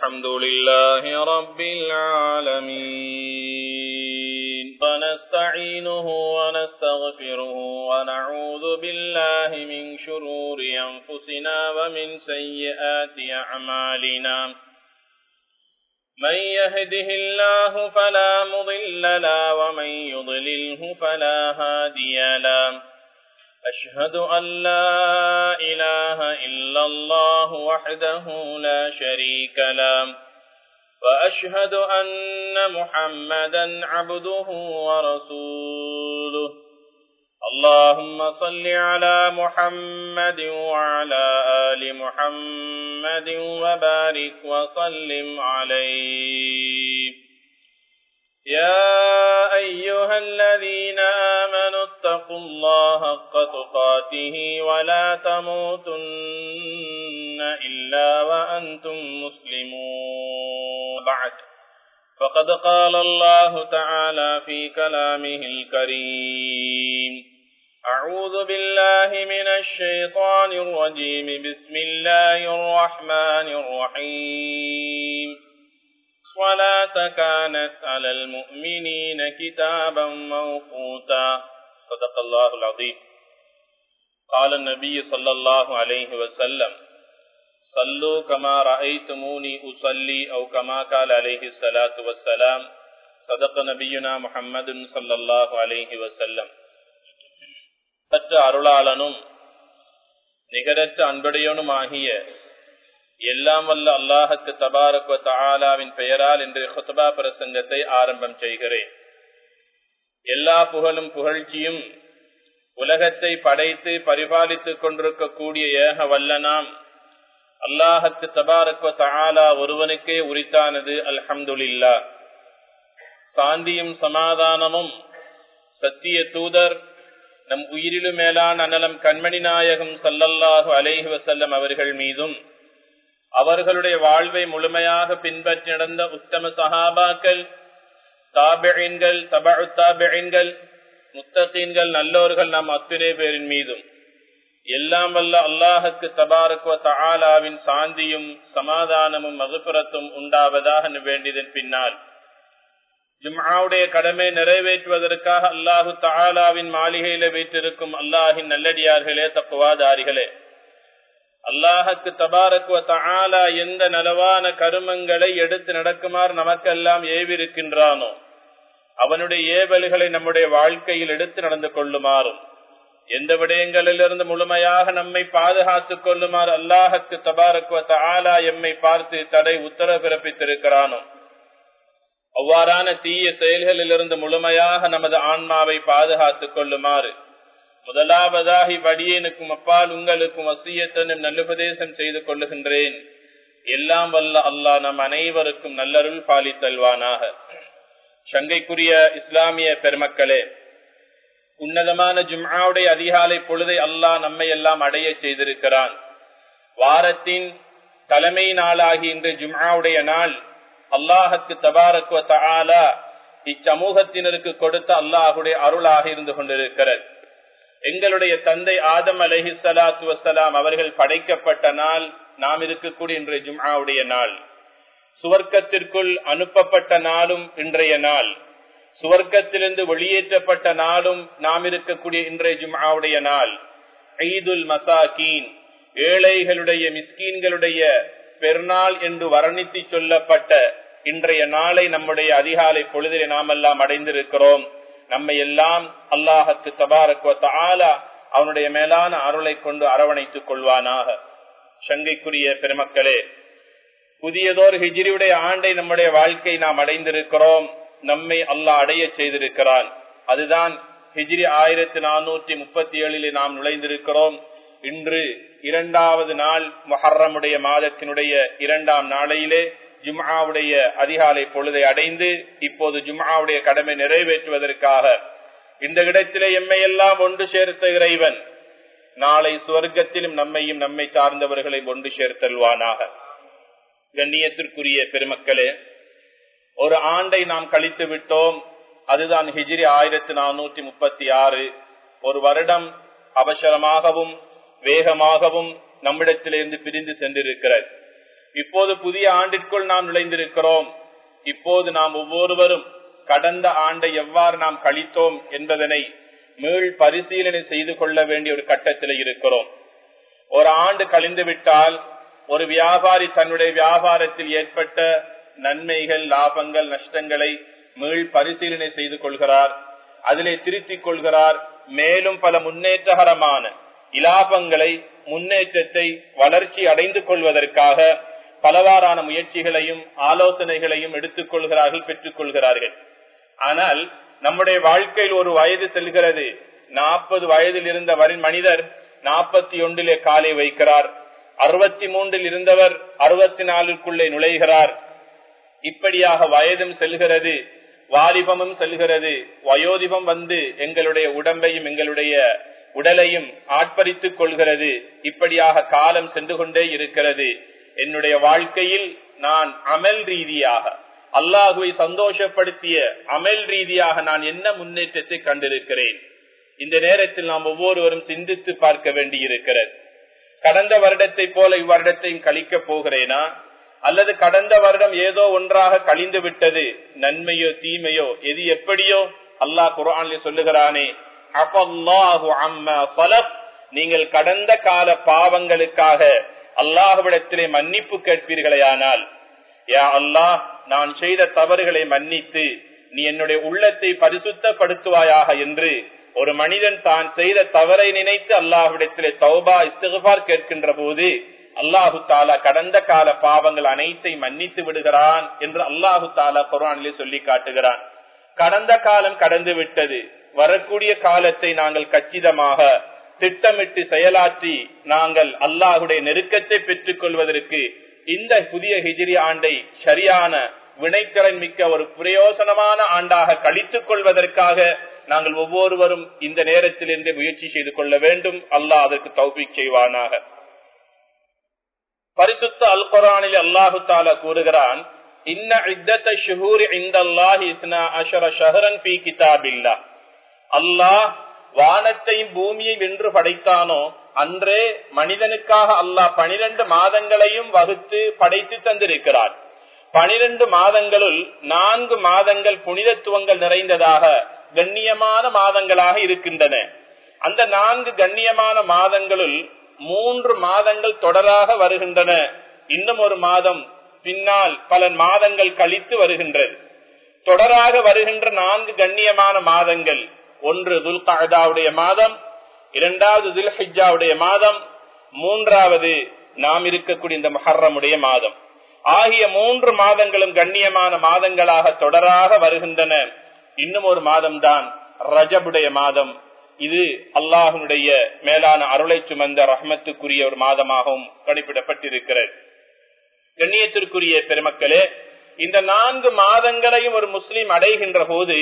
الحمد لله رب العالمين فنستعينه ونستغفره ونعوذ بالله من شرور أنفسنا ومن سيئات أعمالنا من يهده الله فلا مضل له ومن يضلله فلا هادي له أشهد أن لا إله إلا الله وحده لا شريك له وأشهد أن محمدا عبده ورسوله اللهم صل على محمد وعلى آل محمد وبارك وسلم عليه يا أيها الذين آمنوا اتقوا الله حق تقاته ولا تموتن إلا وأنتم مسلمون بعد فقد قال الله تعالى في كلامه الكريم أعوذ بالله من الشيطان الرجيم بسم الله الرحمن الرحيم الصلاة كانت على المؤمنين كتابا موقوتا صدق الله العظيم قال النبي صلى الله عليه وسلم صلوا كما رأيتموني أصلي أو كما قال عليه الصلاة والسلام صدق نبينا محمد صلى الله عليه وسلم பற்ற அருளாளனும் நிகரற்ற அன்படையனுமாகிய எல்லாம் வல்ல அல்லாஹத்து தபாரக் தாலாவின் பெயரால் இன்று ஹுத்தபா பிரசங்கத்தை ஆரம்பம் செய்கிறேன் எல்லா புகழும் புகழ்ச்சியும் உலகத்தை படைத்து பரிபாலித்துக் கொண்டிருக்கக்கூடிய ஏக வல்லனாம் அல்லாஹத்து தபாரக் தாலா ஒருவனுக்கே உரித்தானது அல்ஹம்துலில்லா சாந்தியும் சமாதானமும் சத்திய தூதர் நம் உயிரிலும் மேலான அனலம் கண்மணி நாயகம் சல்லல்லாஹு அலைஹி வசல்லம் அவர்கள் மீதும் அவர்களுடைய வாழ்வை முழுமையாக பின்பற்றி நடந்த உத்தம சஹாபாக்கள் தாபியன்கள் தபு தாபியன்கள் முத்தகீன்கள் நல்லோர்கள் நாம் அத்தனை பேரின் மீதும் எல்லாம் வல்ல அல்லாஹுக்கு தபாரக்வ தாலாவின் சாந்தியும் சமாதானமும் மகுப்புறத்தும் உண்டாவதாக வேண்டியதன் பின்னால் ஜும்ஆவுடைய கடமை நிறைவேற்றுவதற்காக அல்லாஹு தாலாவின் மாளிகையில வீட்டிருக்கும் அல்லாஹின் நல்லடியார்களே தப்புவாதாரிகளே அல்லாஹுக்கு தபாரக்குவ தாலா எந்த நலவான கருமங்களை எடுத்து நடக்குமாறு நமக்கெல்லாம் ஏவிருக்கின்றானோ அவனுடைய ஏவல்களை நம்முடைய வாழ்க்கையில் எடுத்து நடந்து கொள்ளுமாறும் எந்த விடயங்களிலிருந்து முழுமையாக நம்மை பாதுகாத்துக் கொள்ளுமாறு அல்லாஹுக்கு தபாரக்குவ தாலா எம்மை பார்த்து தடை உத்தரவு பிறப்பித்திருக்கிறானோ அவ்வாறான தீய செயல்களிலிருந்து முழுமையாக நமது ஆன்மாவை பாதுகாத்துக் கொள்ளுமாறு முதலாவதாகி வடியனுக்கும் அப்பால் உங்களுக்கும் வசியத்தனும் நல்லுபதேசம் செய்து கொள்ளுகின்றேன் எல்லாம் வல்ல அல்லாஹ் நம் அனைவருக்கும் நல்லருள் பாலித்தல்வானாக சங்கைக்குரிய இஸ்லாமிய பெருமக்களே உன்னதமான ஜும்ஆவுடைய அதிகாலை பொழுதை அல்லாஹ் நம்மை எல்லாம் அடைய செய்திருக்கிறான் வாரத்தின் தலைமை நாளாகி இன்று ஜும்ஆவுடைய நாள் அல்லாஹுக்கு தபாரக்குவ தாலா இச்சமூகத்தினருக்கு கொடுத்த அல்லாஹுடைய அருளாக இருந்து கொண்டிருக்கிறது எங்களுடைய தந்தை ஆதம் அலஹி சலாத்து வசலாம் அவர்கள் படைக்கப்பட்ட நாள் நாம் இருக்கக்கூடிய இன்றைய ஜும்ஆவுடைய நாள் சுவர்க்கத்திற்குள் அனுப்பப்பட்ட நாளும் இன்றைய நாள் சுவர்க்கத்திலிருந்து வெளியேற்றப்பட்ட நாளும் நாம் இருக்கக்கூடிய இன்றைய ஜும்ஆவுடைய நாள் ஈதுல் மசாக்கீன் ஏழைகளுடைய மிஸ்கீன்களுடைய பெருநாள் என்று வர்ணித்து சொல்லப்பட்ட இன்றைய நாளை நம்முடைய அதிகாலை பொழுதிலே நாம் எல்லாம் அடைந்திருக்கிறோம் நம்மை எல்லாம் அல்லாஹத்து தபாரக் ஆலா அவனுடைய மேலான அருளை கொண்டு அரவணைத்துக் கொள்வானாக சங்கைக்குரிய பெருமக்களே புதியதோர் ஹிஜிரியுடைய ஆண்டை நம்முடைய வாழ்க்கை நாம் அடைந்திருக்கிறோம் நம்மை அல்லாஹ் அடைய செய்திருக்கிறான் அதுதான் ஹிஜ்ரி ஆயிரத்தி நானூற்றி முப்பத்தி ஏழில் நாம் நுழைந்திருக்கிறோம் இன்று இரண்டாவது நாள் மொஹர்ரமுடைய மாதத்தினுடைய இரண்டாம் நாளையிலே ஜும்ஆவுடைய அதிகாலை பொழுதை அடைந்து இப்போது ஜும்ஆவுடைய கடமை நிறைவேற்றுவதற்காக இந்த இடத்திலே எம்மையெல்லாம் ஒன்று சேர்த்த இறைவன் நாளை சுவர்க்கத்திலும் நம்மையும் நம்மை சார்ந்தவர்களை ஒன்று சேர்த்தல்வானாக கண்ணியத்திற்குரிய பெருமக்களே ஒரு ஆண்டை நாம் கழித்து விட்டோம் அதுதான் ஹிஜ்ரி ஆயிரத்தி நானூற்றி முப்பத்தி ஆறு ஒரு வருடம் அவசரமாகவும் வேகமாகவும் நம்மிடத்திலிருந்து பிரிந்து சென்றிருக்கிறது இப்போது புதிய ஆண்டிற்குள் நாம் நுழைந்திருக்கிறோம் இப்போது நாம் ஒவ்வொருவரும் கடந்த ஆண்டை எவ்வாறு நாம் கழித்தோம் என்பதனை மீள் பரிசீலனை செய்து கொள்ள வேண்டிய ஒரு கட்டத்தில் இருக்கிறோம் ஒரு ஆண்டு கழிந்து விட்டால் ஒரு வியாபாரி தன்னுடைய வியாபாரத்தில் ஏற்பட்ட நன்மைகள் லாபங்கள் நஷ்டங்களை மீள் பரிசீலனை செய்து கொள்கிறார் அதிலே திருத்திக் கொள்கிறார் மேலும் பல முன்னேற்றகரமான இலாபங்களை முன்னேற்றத்தை வளர்ச்சி அடைந்து கொள்வதற்காக பலவாறான முயற்சிகளையும் ஆலோசனைகளையும் எடுத்துக் கொள்கிறார்கள் பெற்றுக் கொள்கிறார்கள் ஆனால் நம்முடைய வாழ்க்கையில் ஒரு வயது செல்கிறது நாற்பது வயதில் இருந்த மனிதர் நாற்பத்தி ஒன்றிலே காலை வைக்கிறார் அறுபத்தி மூன்றில் இருந்தவர் அறுபத்தி நாலுக்குள்ளே நுழைகிறார் இப்படியாக வயதும் செல்கிறது வாலிபமும் செல்கிறது வயோதிபம் வந்து எங்களுடைய உடம்பையும் எங்களுடைய உடலையும் ஆட்பறித்துக் கொள்கிறது இப்படியாக காலம் சென்று கொண்டே இருக்கிறது என்னுடைய வாழ்க்கையில் நான் அமல் ரீதியாக அல்லாஹுவை சந்தோஷப்படுத்திய அமல் ரீதியாக நான் என்ன முன்னேற்றத்தை கண்டிருக்கிறேன் இந்த நேரத்தில் நாம் ஒவ்வொருவரும் சிந்தித்து பார்க்க வேண்டியிருக்கிறது கடந்த வருடத்தை போல இவ்வருடத்தையும் கழிக்கப் போகிறேனா அல்லது கடந்த வருடம் ஏதோ ஒன்றாக கழிந்து விட்டது நன்மையோ தீமையோ எது எப்படியோ அல்லாஹ் குரான்ல சொல்லுகிறானே நீங்கள் கடந்த கால பாவங்களுக்காக அல்லாஹுவிடத்திலே மன்னிப்பு கேட்பீர்களேயானால் யா அல்லாஹ் நான் செய்த தவறுகளை மன்னித்து நீ என்னுடைய உள்ளத்தை பரிசுத்தப்படுத்துவாயாக என்று ஒரு மனிதன் தான் செய்த தவறை நினைத்து அல்லாஹுவிடத்திலே தௌபா இஸ்திகார் கேட்கின்ற போது அல்லாஹு தாலா கடந்த கால பாவங்கள் அனைத்தை மன்னித்து விடுகிறான் என்று அல்லாஹு தாலா குரானிலே சொல்லி காட்டுகிறான் கடந்த காலம் கடந்து விட்டது வரக்கூடிய காலத்தை நாங்கள் கச்சிதமாக திட்டமிட்டு செயலாற்றி நாங்கள் அல்லாஹுடைய நெருக்கத்தை பெற்றுக் கொள்வதற்கு இந்த புதிய ஹிஜிரி ஆண்டை சரியான வினைத்திறன் மிக்க ஒரு பிரயோசனமான ஆண்டாக கழித்துக் கொள்வதற்காக நாங்கள் ஒவ்வொருவரும் இந்த நேரத்தில் இருந்து முயற்சி செய்து கொள்ள வேண்டும் அல்லாஹ் அதற்கு தௌபிக் செய்வானாக பரிசுத்த அல் குரானில் அல்லாஹு தாலா கூறுகிறான் இன்ன இத்தத்த ஷுஹூரி இந்த அல்லாஹி இஸ்னா அஷர ஷஹரன் பி கிதாபில்லா அல்லாஹ் வானத்தையும் பூமியையும் வென்று படைத்தானோ அன்றே மனிதனுக்காக அல்லாஹ் பனிரெண்டு மாதங்களையும் வகுத்து படைத்து தந்திருக்கிறார் பனிரெண்டு மாதங்களுள் நான்கு மாதங்கள் புனிதத்துவங்கள் நிறைந்ததாக கண்ணியமான மாதங்களாக இருக்கின்றன அந்த நான்கு கண்ணியமான மாதங்களுள் மூன்று மாதங்கள் தொடராக வருகின்றன இன்னும் ஒரு மாதம் பின்னால் பல மாதங்கள் கழித்து வருகின்றது தொடராக வருகின்ற நான்கு கண்ணியமான மாதங்கள் ஒன்று துல்காவுடைய மாதம் இரண்டாவது துல்ஹிஜாவுடைய மாதம் மூன்றாவது நாம் இருக்கக்கூடிய இந்த மஹர்ரமுடைய மாதம் ஆகிய மூன்று மாதங்களும் கண்ணியமான மாதங்களாக தொடராக வருகின்றன இன்னும் ஒரு மாதம் தான் ரஜபுடைய மாதம் இது அல்லாஹனுடைய மேலான அருளை சுமந்த ரஹமத்துக்குரிய ஒரு மாதமாகவும் கணிப்பிடப்பட்டிருக்கிறது கண்ணியத்திற்குரிய பெருமக்களே இந்த நான்கு மாதங்களையும் ஒரு முஸ்லீம் அடைகின்ற போது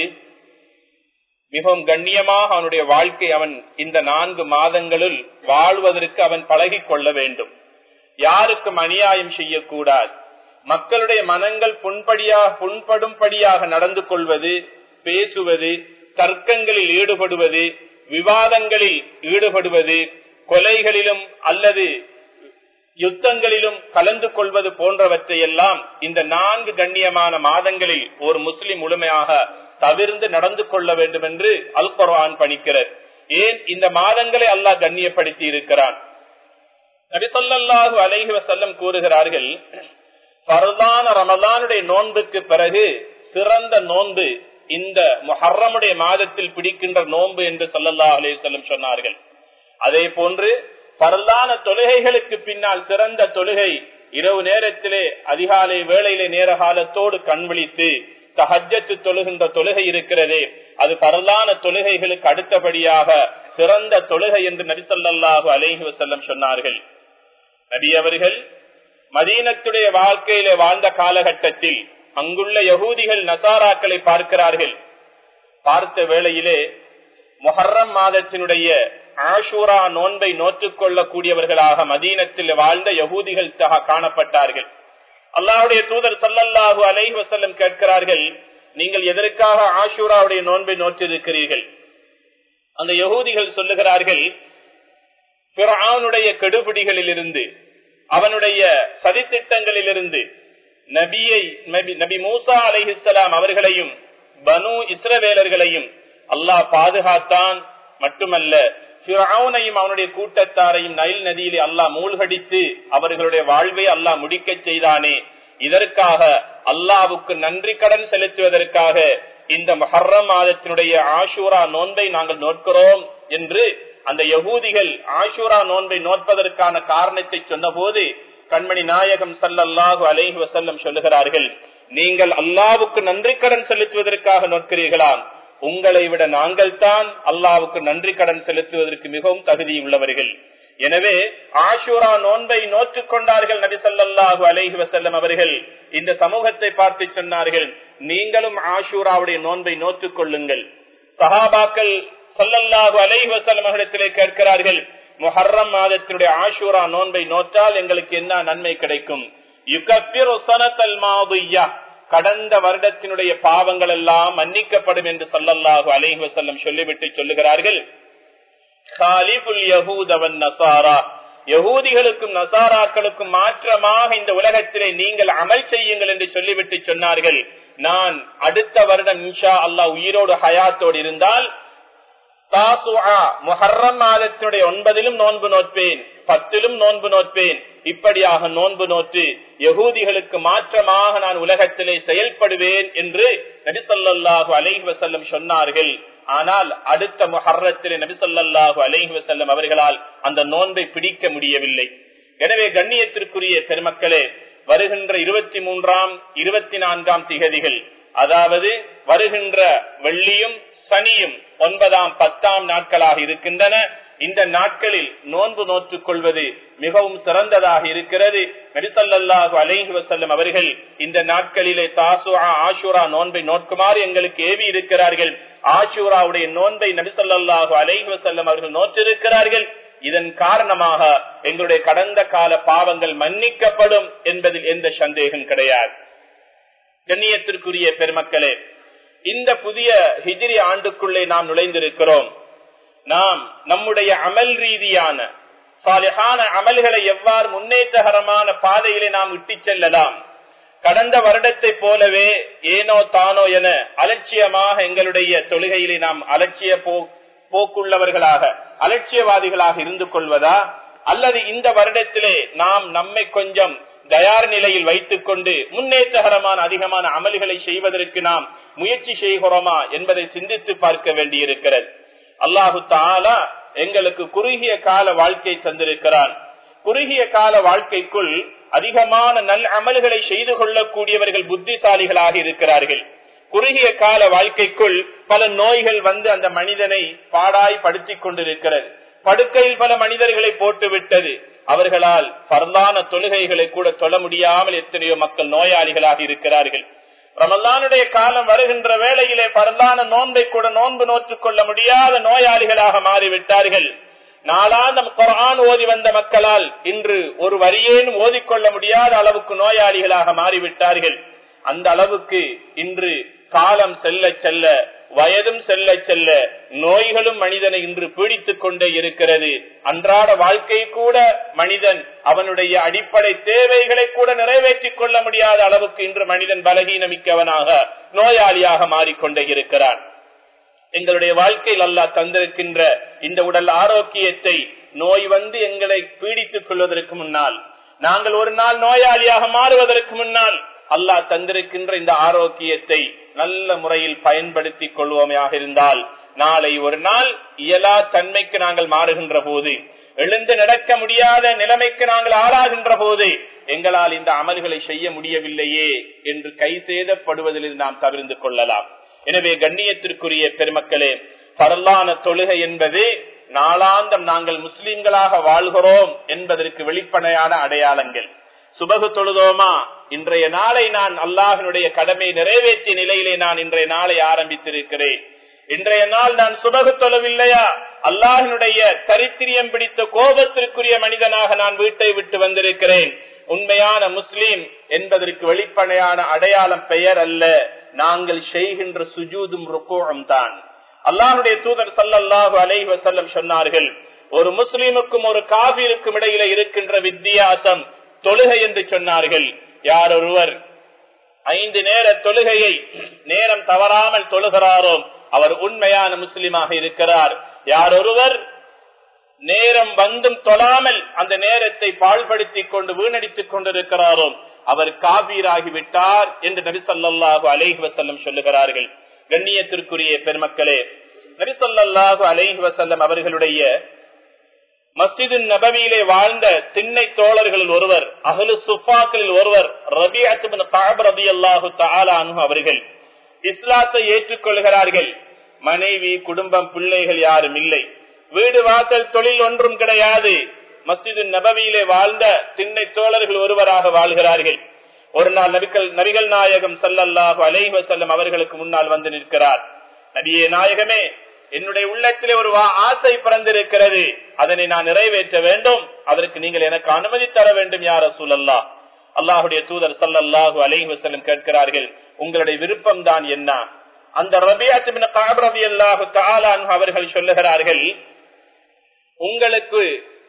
மிகவும் கண்ணியமாக அவனுடைய வாழ்க்கை அவன் இந்த நான்கு மாதங்களுள் வாழ்வதற்கு அவன் பழகி கொள்ள வேண்டும் யாருக்கும் அநியாயம் செய்யக்கூடாது மக்களுடைய மனங்கள் புண்படியாக புண்படும்படியாக நடந்து கொள்வது பேசுவது தர்க்கங்களில் ஈடுபடுவது விவாதங்களில் ஈடுபடுவது கொலைகளிலும் அல்லது யுத்தங்களிலும் கலந்து கொள்வது போன்றவற்றை எல்லாம் இந்த நான்கு கண்ணியமான மாதங்களில் ஒரு முஸ்லிம் முழுமையாக தவிர்ந்து நடந்து கொள்ள வேண்டும் என்று அல் குர்ஆன் பணிக்கிறது ஏன் இந்த மாதங்களை அல்லாஹ் கண்ணியப்படுத்தி இருக்கிறான் நபிசல்லாஹு அலைஹி வசல்லம் கூறுகிறார்கள் பரதான ரமதானுடைய நோன்புக்கு பிறகு சிறந்த நோன்பு இந்த முஹர்ரமுடைய மாதத்தில் பிடிக்கின்ற நோன்பு என்று சொல்லல்லா அலே சொல்லம் சொன்னார்கள் அதே போன்று பரலான தொழுகைகளுக்கு பின்னால் சிறந்த தொழுகை இரவு நேரத்திலே அதிகாலை வேளையிலே நேர காலத்தோடு கண் விழித்து தஹஜத்து தொழுகின்ற தொழுகை இருக்கிறதே அது பரலான தொழுகைகளுக்கு அடுத்தபடியாக சிறந்த தொழுகை என்று நபிசல்லாஹு அலேஹி வசல்லம் சொன்னார்கள் நபி அவர்கள் மதீனத்துடைய வாழ்க்கையில வாழ்ந்த காலகட்டத்தில் அங்குள்ள யகூதிகள் நசாராக்களை பார்க்கிறார்கள் பார்த்த வேளையிலே மொஹர்ரம் மாதத்தினுடைய ஆஷூரா நோன்பை நோற்றுக் கொள்ளக்கூடியவர்களாக மதீனத்தில் வாழ்ந்த யகூதிகள் காணப்பட்டார்கள் அல்லாவுடைய தூதர் சல்லல்லாஹு அலைஹி வசல்லம் கேட்கிறார்கள் நீங்கள் எதற்காக ஆஷூராவுடைய நோன்பை நோற்றிருக்கிறீர்கள் அந்த யகூதிகள் சொல்லுகிறார்கள் பிறானுடைய கெடுபிடிகளில் இருந்து அவனுடைய சதித்திட்டங்களிலிருந்து நபியை நபி மூசா அலைஹிஸ்லாம் அவர்களையும் பனு இஸ்ரவேலர்களையும் அல்லாஹ் பாதுகாத்தான் மட்டுமல்ல பிறவுனையும் அவனுடைய கூட்டத்தாரையும் நைல் நதியிலே அல்லாஹ் மூழ்கடித்து அவர்களுடைய வாழ்வை அல்லாஹ் முடிக்க செய்தானே இதற்காக அல்லாவுக்கு நன்றி கடன் செலுத்துவதற்காக இந்த மஹர்ரம் மாதத்தினுடைய ஆஷூரா நோன்பை நாங்கள் நோட்கிறோம் என்று அந்த யகூதிகள் ஆஷூரா நோன்பை நோட்பதற்கான காரணத்தை சொன்னபோது கண்மணி நாயகம் சல்லல்லாஹு அலைஹி வசல்லம் சொல்லுகிறார்கள் நீங்கள் அல்லாவுக்கு நன்றி கடன் செலுத்துவதற்காக நோட்கிறீர்களா உங்களை விட நாங்கள் தான் அல்லாவுக்கு நன்றி கடன் செலுத்துவதற்கு மிகவும் தகுதியுள்ளவர்கள் எனவே ஆஷூரா நோன்பை நோற்றுக் கொண்டார்கள் நபி சல்லாஹூ அலைஹி வசல்லம் அவர்கள் இந்த சமூகத்தை பார்த்து சொன்னார்கள் நீங்களும் ஆஷூராவுடைய நோன்பை நோற்றுக் கொள்ளுங்கள் சஹாபாக்கள் சல்லல்லாஹு அலைஹி வசல்லம் அவர்களிடத்திலே கேட்கிறார்கள் முஹர்ரம் மாதத்தினுடைய ஆஷூரா நோன்பை நோற்றால் எங்களுக்கு என்ன நன்மை கிடைக்கும் கடந்த வருடத்தினுடைய பாவங்கள் எல்லாம் மன்னிக்கப்படும் என்று சொல்லல்லாஹு அலைஹி வசல்லம் சொல்லிவிட்டு சொல்லுகிறார்கள் யகூதிகளுக்கும் நசாராக்களுக்கும் மாற்றமாக இந்த உலகத்திலே நீங்கள் அமல் செய்யுங்கள் என்று சொல்லிவிட்டு சொன்னார்கள் நான் அடுத்த வருடம் இன்ஷா அல்லாஹ் உயிரோடு ஹயாத்தோடு இருந்தால் முஹர்ரம் மாதத்தினுடைய ஒன்பதிலும் நோன்பு நோட்பேன் பத்திலும் நோன்பு நோட்பேன் இப்படியாக நோன்பு நோற்று யகூதிகளுக்கு மாற்றமாக நான் உலகத்திலே செயல்படுவேன் என்று நபிசல்லாஹு அலைஹி வசல்லம் சொன்னார்கள் ஆனால் அடுத்த முஹர்ரத்திலே நபிசல்லாஹு அலைஹி வசல்லம் அவர்களால் அந்த நோன்பை பிடிக்க முடியவில்லை எனவே கண்ணியத்திற்குரிய பெருமக்களே வருகின்ற இருபத்தி மூன்றாம் இருபத்தி நான்காம் திகதிகள் அதாவது வருகின்ற வெள்ளியும் சனியும் ஒன்பதாம் பத்தாம் நாட்களாக இருக்கின்றன இந்த நாட்களில் நோன்பு நோற்றுக் கொள்வது மிகவும் சிறந்ததாக இருக்கிறது நரிசல்லாஹு அலைஹி வசல்லம் அவர்கள் இந்த நாட்களிலே தாசுரா ஆஷூரா நோன்பை நோக்குமாறு எங்களுக்கு ஏவி இருக்கிறார்கள் ஆஷூராவுடைய நோன்பை நபிசல்லாஹு அலைஹி வசல்லம் அவர்கள் நோற்றிருக்கிறார்கள் இதன் காரணமாக எங்களுடைய கடந்த கால பாவங்கள் மன்னிக்கப்படும் என்பதில் எந்த சந்தேகம் கிடையாது கண்ணியத்திற்குரிய பெருமக்களே இந்த புதிய ஹிஜிரி ஆண்டுக்குள்ளே நாம் நுழைந்திருக்கிறோம் நாம் நம்முடைய அமல் ரீதியான சாலிகான அமல்களை எவ்வாறு முன்னேற்றகரமான பாதையிலே நாம் இட்டு செல்லலாம் கடந்த வருடத்தை போலவே ஏனோ தானோ என அலட்சியமாக எங்களுடைய தொழுகையிலே நாம் அலட்சிய போக்குள்ளவர்களாக அலட்சியவாதிகளாக இருந்து கொள்வதா அல்லது இந்த வருடத்திலே நாம் நம்மை கொஞ்சம் தயார் நிலையில் வைத்துக் கொண்டு முன்னேற்றகரமான அதிகமான அமல்களை செய்வதற்கு நாம் முயற்சி செய்கிறோமா என்பதை சிந்தித்து பார்க்க வேண்டியிருக்கிறது அல்லாஹு தாலா எங்களுக்கு குறுகிய கால வாழ்க்கை தந்திருக்கிறான் குறுகிய கால வாழ்க்கைக்குள் அதிகமான நல் அமல்களை செய்து கொள்ளக்கூடியவர்கள் புத்திசாலிகளாக இருக்கிறார்கள் குறுகிய கால வாழ்க்கைக்குள் பல நோய்கள் வந்து அந்த மனிதனை பாடாய் படுத்திக் கொண்டிருக்கிறது படுக்கையில் பல மனிதர்களை போட்டுவிட்டது அவர்களால் பரந்தான தொழுகைகளை கூட சொல்ல முடியாமல் எத்தனையோ மக்கள் நோயாளிகளாக இருக்கிறார்கள் ரமல்லானுடைய காலம் வருகின்ற வேளையிலே பரந்தான நோன்பை கூட நோன்பு நோற்றுக் கொள்ள முடியாத நோயாளிகளாக மாறிவிட்டார்கள் நாளாந்தம் குரான் ஓதி வந்த மக்களால் இன்று ஒரு வரியேனும் ஓதிக்கொள்ள முடியாத அளவுக்கு நோயாளிகளாக மாறிவிட்டார்கள் அந்த அளவுக்கு இன்று காலம் செல்ல செல்ல வயதும் செல்ல செல்ல நோய்களும் மனிதனை இன்று பீடித்துக் கொண்டே இருக்கிறது அன்றாட வாழ்க்கை கூட மனிதன் அவனுடைய அடிப்படை தேவைகளை கூட நிறைவேற்றிக் கொள்ள முடியாத அளவுக்கு இன்று மனிதன் பலகீனமிக்கவனாக நோயாளியாக மாறிக்கொண்டே இருக்கிறான் எங்களுடைய வாழ்க்கையில் அல்லா தந்திருக்கின்ற இந்த உடல் ஆரோக்கியத்தை நோய் வந்து எங்களை பீடித்துக் கொள்வதற்கு முன்னால் நாங்கள் ஒரு நாள் நோயாளியாக மாறுவதற்கு முன்னால் அல்லாஹ் தந்திருக்கின்ற இந்த ஆரோக்கியத்தை நல்ல முறையில் பயன்படுத்திக் கொள்வோமையாக இருந்தால் நாளை ஒரு நாள் இயலா தன்மைக்கு நாங்கள் மாறுகின்ற போது எழுந்து நடக்க முடியாத நிலைமைக்கு நாங்கள் ஆளாகின்ற போது எங்களால் இந்த அமல்களை செய்ய முடியவில்லையே என்று கை சேதப்படுவதில் நாம் தவிர்த்து கொள்ளலாம் எனவே கண்ணியத்திற்குரிய பெருமக்களே பரலான தொழுகை என்பது நாளாந்தம் நாங்கள் முஸ்லிம்களாக வாழ்கிறோம் என்பதற்கு வெளிப்படையான அடையாளங்கள் சுபகு தொழுதோமா இன்றைய நாளை நான் அல்லாஹினுடைய கடமை நிறைவேற்றிய நிலையிலே நான் இன்றைய நாளை ஆரம்பித்திருக்கிறேன் இன்றைய நாள் நான் சுபகு தொழவில்லையா அல்லாஹினுடைய தரித்திரியம் பிடித்த கோபத்திற்குரிய மனிதனாக நான் வீட்டை விட்டு வந்திருக்கிறேன் உண்மையான முஸ்லீம் என்பதற்கு வெளிப்படையான அடையாளம் பெயர் அல்ல நாங்கள் செய்கின்ற சுஜூதும் ருக்கோகம் தான் அல்லாஹுடைய தூதர் சல்லல்லாஹு அலைஹி வசல்லம் சொன்னார்கள் ஒரு முஸ்லீமுக்கும் ஒரு காவிருக்கும் இடையில இருக்கின்ற வித்தியாசம் தொழுகை என்று சொன்னார்கள் யார் ஒருவர் ஐந்து நேர தொழுகையை நேரம் தவறாமல் தொழுகிறாரோ அவர் உண்மையான முஸ்லிமாக இருக்கிறார் யார் ஒருவர் நேரம் வந்தும் தொழாமல் அந்த நேரத்தை பாழ்படுத்திக் கொண்டு வீணடித்துக் கொண்டிருக்கிறாரோ அவர் காபீராகி விட்டார் என்று நபிசல்லாஹு அலைஹி வசல்லம் சொல்லுகிறார்கள் கண்ணியத்திற்குரிய பெருமக்களே நபிசல்லாஹு அலைஹி வசல்லம் அவர்களுடைய மஸ்ஜிது நபவியிலே வாழ்ந்த திண்ணை தோழர்களில் ஒருவர் அகலு சுஃபாக்களில் ஒருவர் ரபி ரபி அல்லாஹு தாலானு அவர்கள் இஸ்லாத்தை ஏற்றுக்கொள்கிறார்கள் மனைவி குடும்பம் பிள்ளைகள் யாரும் இல்லை வீடு வாசல் தொழில் ஒன்றும் கிடையாது மஸ்ஜிது நபவியிலே வாழ்ந்த திண்ணை தோழர்கள் ஒருவராக வாழ்கிறார்கள் ஒரு நாள் நபிகள் நபிகள் நாயகம் சல்லல்லாஹு அலைஹி செல்லம் அவர்களுக்கு முன்னால் வந்து நிற்கிறார் நபியே நாயகமே என்னுடைய உள்ளத்திலே ஒரு ஆசை பிறந்திருக்கிறது அதனை நான் நிறைவேற்ற வேண்டும் அதற்கு நீங்கள் எனக்கு அனுமதி தர வேண்டும் யார சூழல்லா அல்லாஹுடைய தூதர் சல்லல்லாஹு அலைஹி வசல்லம் கேட்கிறார்கள் உங்களுடைய விருப்பம் தான் என்ன அந்த ரபி அல்லாஹு அவர்கள் சொல்லுகிறார்கள் உங்களுக்கு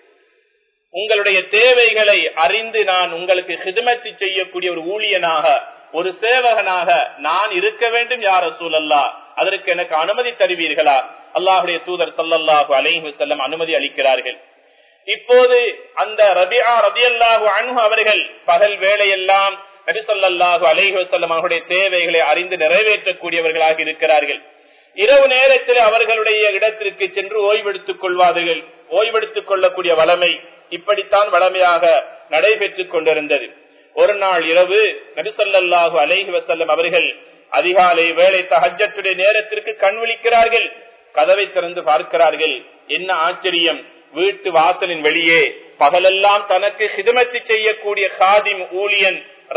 உங்களுடைய தேவைகளை அறிந்து நான் உங்களுக்கு ஹிதமத்தி செய்யக்கூடிய ஒரு ஊழியனாக ஒரு சேவகனாக நான் இருக்க வேண்டும் யார சூழல்லா அதற்கு எனக்கு அனுமதி தருவீர்களா அல்லாஹுடைய தூதர் சல்லல்லாஹு அலைஹி செல்லம் அனுமதி அளிக்கிறார்கள் இப்போது அந்த ரபியா ரபி அல்லாஹு அனு அவர்கள் பகல் வேலையெல்லாம் நபி சொல்லாஹு அலைஹி வசல்லம் அவர்களுடைய தேவைகளை அறிந்து நிறைவேற்றக்கூடியவர்களாக இருக்கிறார்கள் இரவு நேரத்தில் அவர்களுடைய இடத்திற்கு சென்று ஓய்வெடுத்துக் கொள்வார்கள் ஓய்வெடுத்துக் கொள்ளக்கூடிய வளமை இப்படித்தான் வளமையாக நடைபெற்றுக் கொண்டிருந்தது ஒரு நாள் இரவு நபிசல்லாஹு அலைஹி வசல்லம் அவர்கள் அதிகாலை வேலை தஹஜத்துடைய நேரத்திற்கு கண் விழிக்கிறார்கள் கதவை திறந்து பார்க்கிறார்கள் என்ன ஆச்சரியம் வீட்டு வாசலின் வெளியே பகலெல்லாம் தனக்கு ஹிதமத்து செய்யக்கூடிய காதிம் ஊழியன்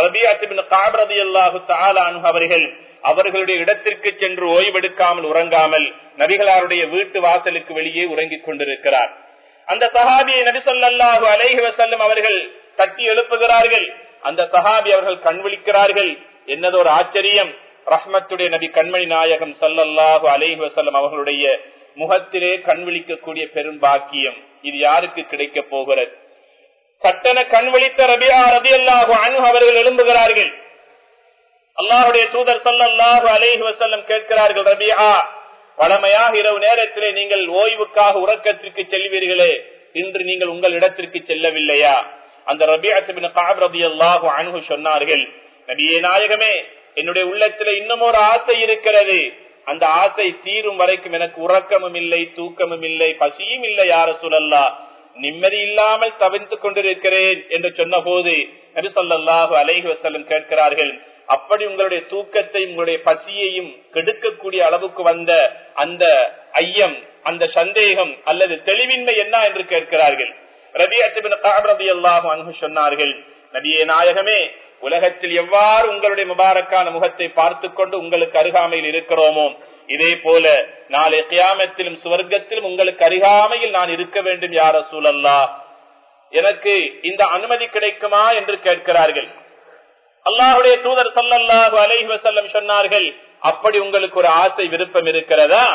அவர்கள் அவர்களுடைய இடத்திற்கு சென்று ஓய்வெடுக்காமல் உறங்காமல் நபிகளாருடைய வீட்டு வாசலுக்கு வெளியே உறங்கிக் கொண்டிருக்கிறார் அந்த சஹாபியை நபிசல்லாஹு அலைஹி வசல்லம் அவர்கள் தட்டி எழுப்புகிறார்கள் அந்த சஹாபி அவர்கள் கண் விழிக்கிறார்கள் என்னதொரு ஆச்சரியம் ரஹ்மத்துடைய நபி கண்மணி நாயகம் சல்லல்லாஹு அலைஹி வசல்லம் அவர்களுடைய முகத்திலே கண் விழிக்கக்கூடிய பெரும் பாக்கியம் இது யாருக்கு கிடைக்க போகிறது சட்டன கண் விழித்த ரபியா ரபி அல்லாஹு அனு அவர்கள் எழும்புகிறார்கள் அல்லாஹுடைய தூதர் சல்லல்லாஹு அலைஹி வசல்லம் கேட்கிறார்கள் ரபியா வளமையாக இரவு நேரத்திலே நீங்கள் ஓய்வுக்காக உறக்கத்திற்கு செல்வீர்களே இன்று நீங்கள் உங்கள் இடத்திற்கு செல்லவில்லையா அந்த ரபியாசிபின் காப் ரபி அல்லாஹு அணுகு சொன்னார்கள் நபியே நாயகமே என்னுடைய உள்ளத்துல இன்னும் ஒரு ஆசை இருக்கிறது அந்த ஆசை தீரும் வரைக்கும் எனக்கு உறக்கமும் இல்லை தூக்கமும் இல்லை பசியும் இல்லை யார சொல்லல்லா நிம்மதி இல்லாமல் தவிர்த்துக் கொண்டிருக்கிறேன் என்று சொன்ன போது நபி சொல்லாஹு அலைஹி வசல்லம் கேட்கிறார்கள் அப்படி உங்களுடைய தூக்கத்தை உங்களுடைய பசியையும் கெடுக்கக்கூடிய அளவுக்கு வந்த அந்த ஐயம் அந்த சந்தேகம் அல்லது தெளிவின்மை என்ன என்று கேட்கிறார்கள் ரபி ரபி அல்லாஹு அன்பு சொன்னார்கள் நபியே நாயகமே உலகத்தில் எவ்வாறு உங்களுடைய முபாரக்கான முகத்தை பார்த்து கொண்டு உங்களுக்கு அருகாமையில் இருக்கிறோமோ இதே போல நாளை கியாமத்திலும் சுவர்க்கத்திலும் உங்களுக்கு அருகாமையில் நான் இருக்க வேண்டும் யார சூழல்லா எனக்கு இந்த அனுமதி கிடைக்குமா என்று கேட்கிறார்கள் அல்லாஹுடைய தூதர் சல்லல்லாஹு அலைஹி வசல்லம் சொன்னார்கள் அப்படி உங்களுக்கு ஒரு ஆசை விருப்பம் இருக்கிறதா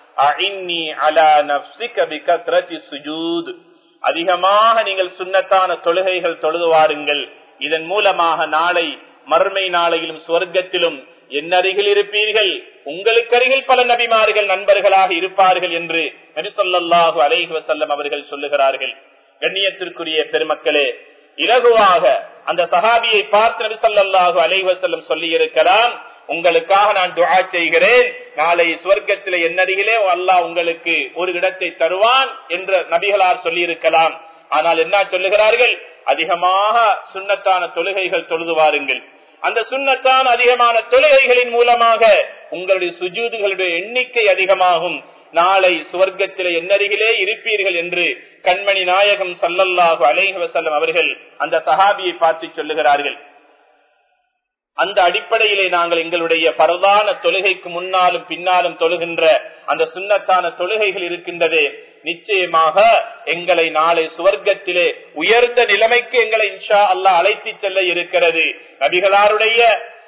அதிகமாக நீங்கள் சுண்ணத்தான தொழுகைகள் தொழுதுவாருங்கள் இதன் மூலமாக நாளை மறுமை நாளையிலும் சுவர்க்கத்திலும் என் அருகில் இருப்பீர்கள் உங்களுக்கு அருகில் பல நபிமார்கள் நண்பர்களாக இருப்பார்கள் என்று நபிசல்லாஹு அலைஹி வசல்லம் அவர்கள் சொல்லுகிறார்கள் கண்ணியத்திற்குரிய பெருமக்களே இலகுவாக அந்த சஹாபியை பார்த்து நபிசல்லாஹு அலைஹி வசல்லம் சொல்லி இருக்கலாம் உங்களுக்காக நான் துவா செய்கிறேன் நாளை சுவர்க்கத்தில என்னருகிலே அல்லாஹ் உங்களுக்கு ஒரு இடத்தை தருவான் என்று நபிகளார் சொல்லி இருக்கலாம் ஆனால் என்ன சொல்லுகிறார்கள் அதிகமாக சுண்ணத்தான தொழுகைகள் தொழுதுவாருங்கள் அந்த சுண்ணத்தான் அதிகமான தொழுகைகளின் மூலமாக உங்களுடைய சுஜூதுகளுடைய எண்ணிக்கை அதிகமாகும் நாளை சுவர்க்கத்திலே என்னருகிலே இருப்பீர்கள் என்று கண்மணி நாயகம் சல்லல்லாஹு அலைஹி வசல்லம் அவர்கள் அந்த சஹாபியை பார்த்து சொல்லுகிறார்கள் அந்த அடிப்படையிலே நாங்கள் எங்களுடைய பரதான தொழுகைக்கு முன்னாலும் பின்னாலும் தொழுகின்ற அந்த சுண்ணத்தான தொழுகைகள் இருக்கின்றதே நிச்சயமாக எங்களை நாளை சுவர்க்கத்திலே உயர்ந்த நிலைமைக்கு எங்களை இன்ஷா அல்லாஹ் அழைத்து செல்ல இருக்கிறது நபிகளாருடைய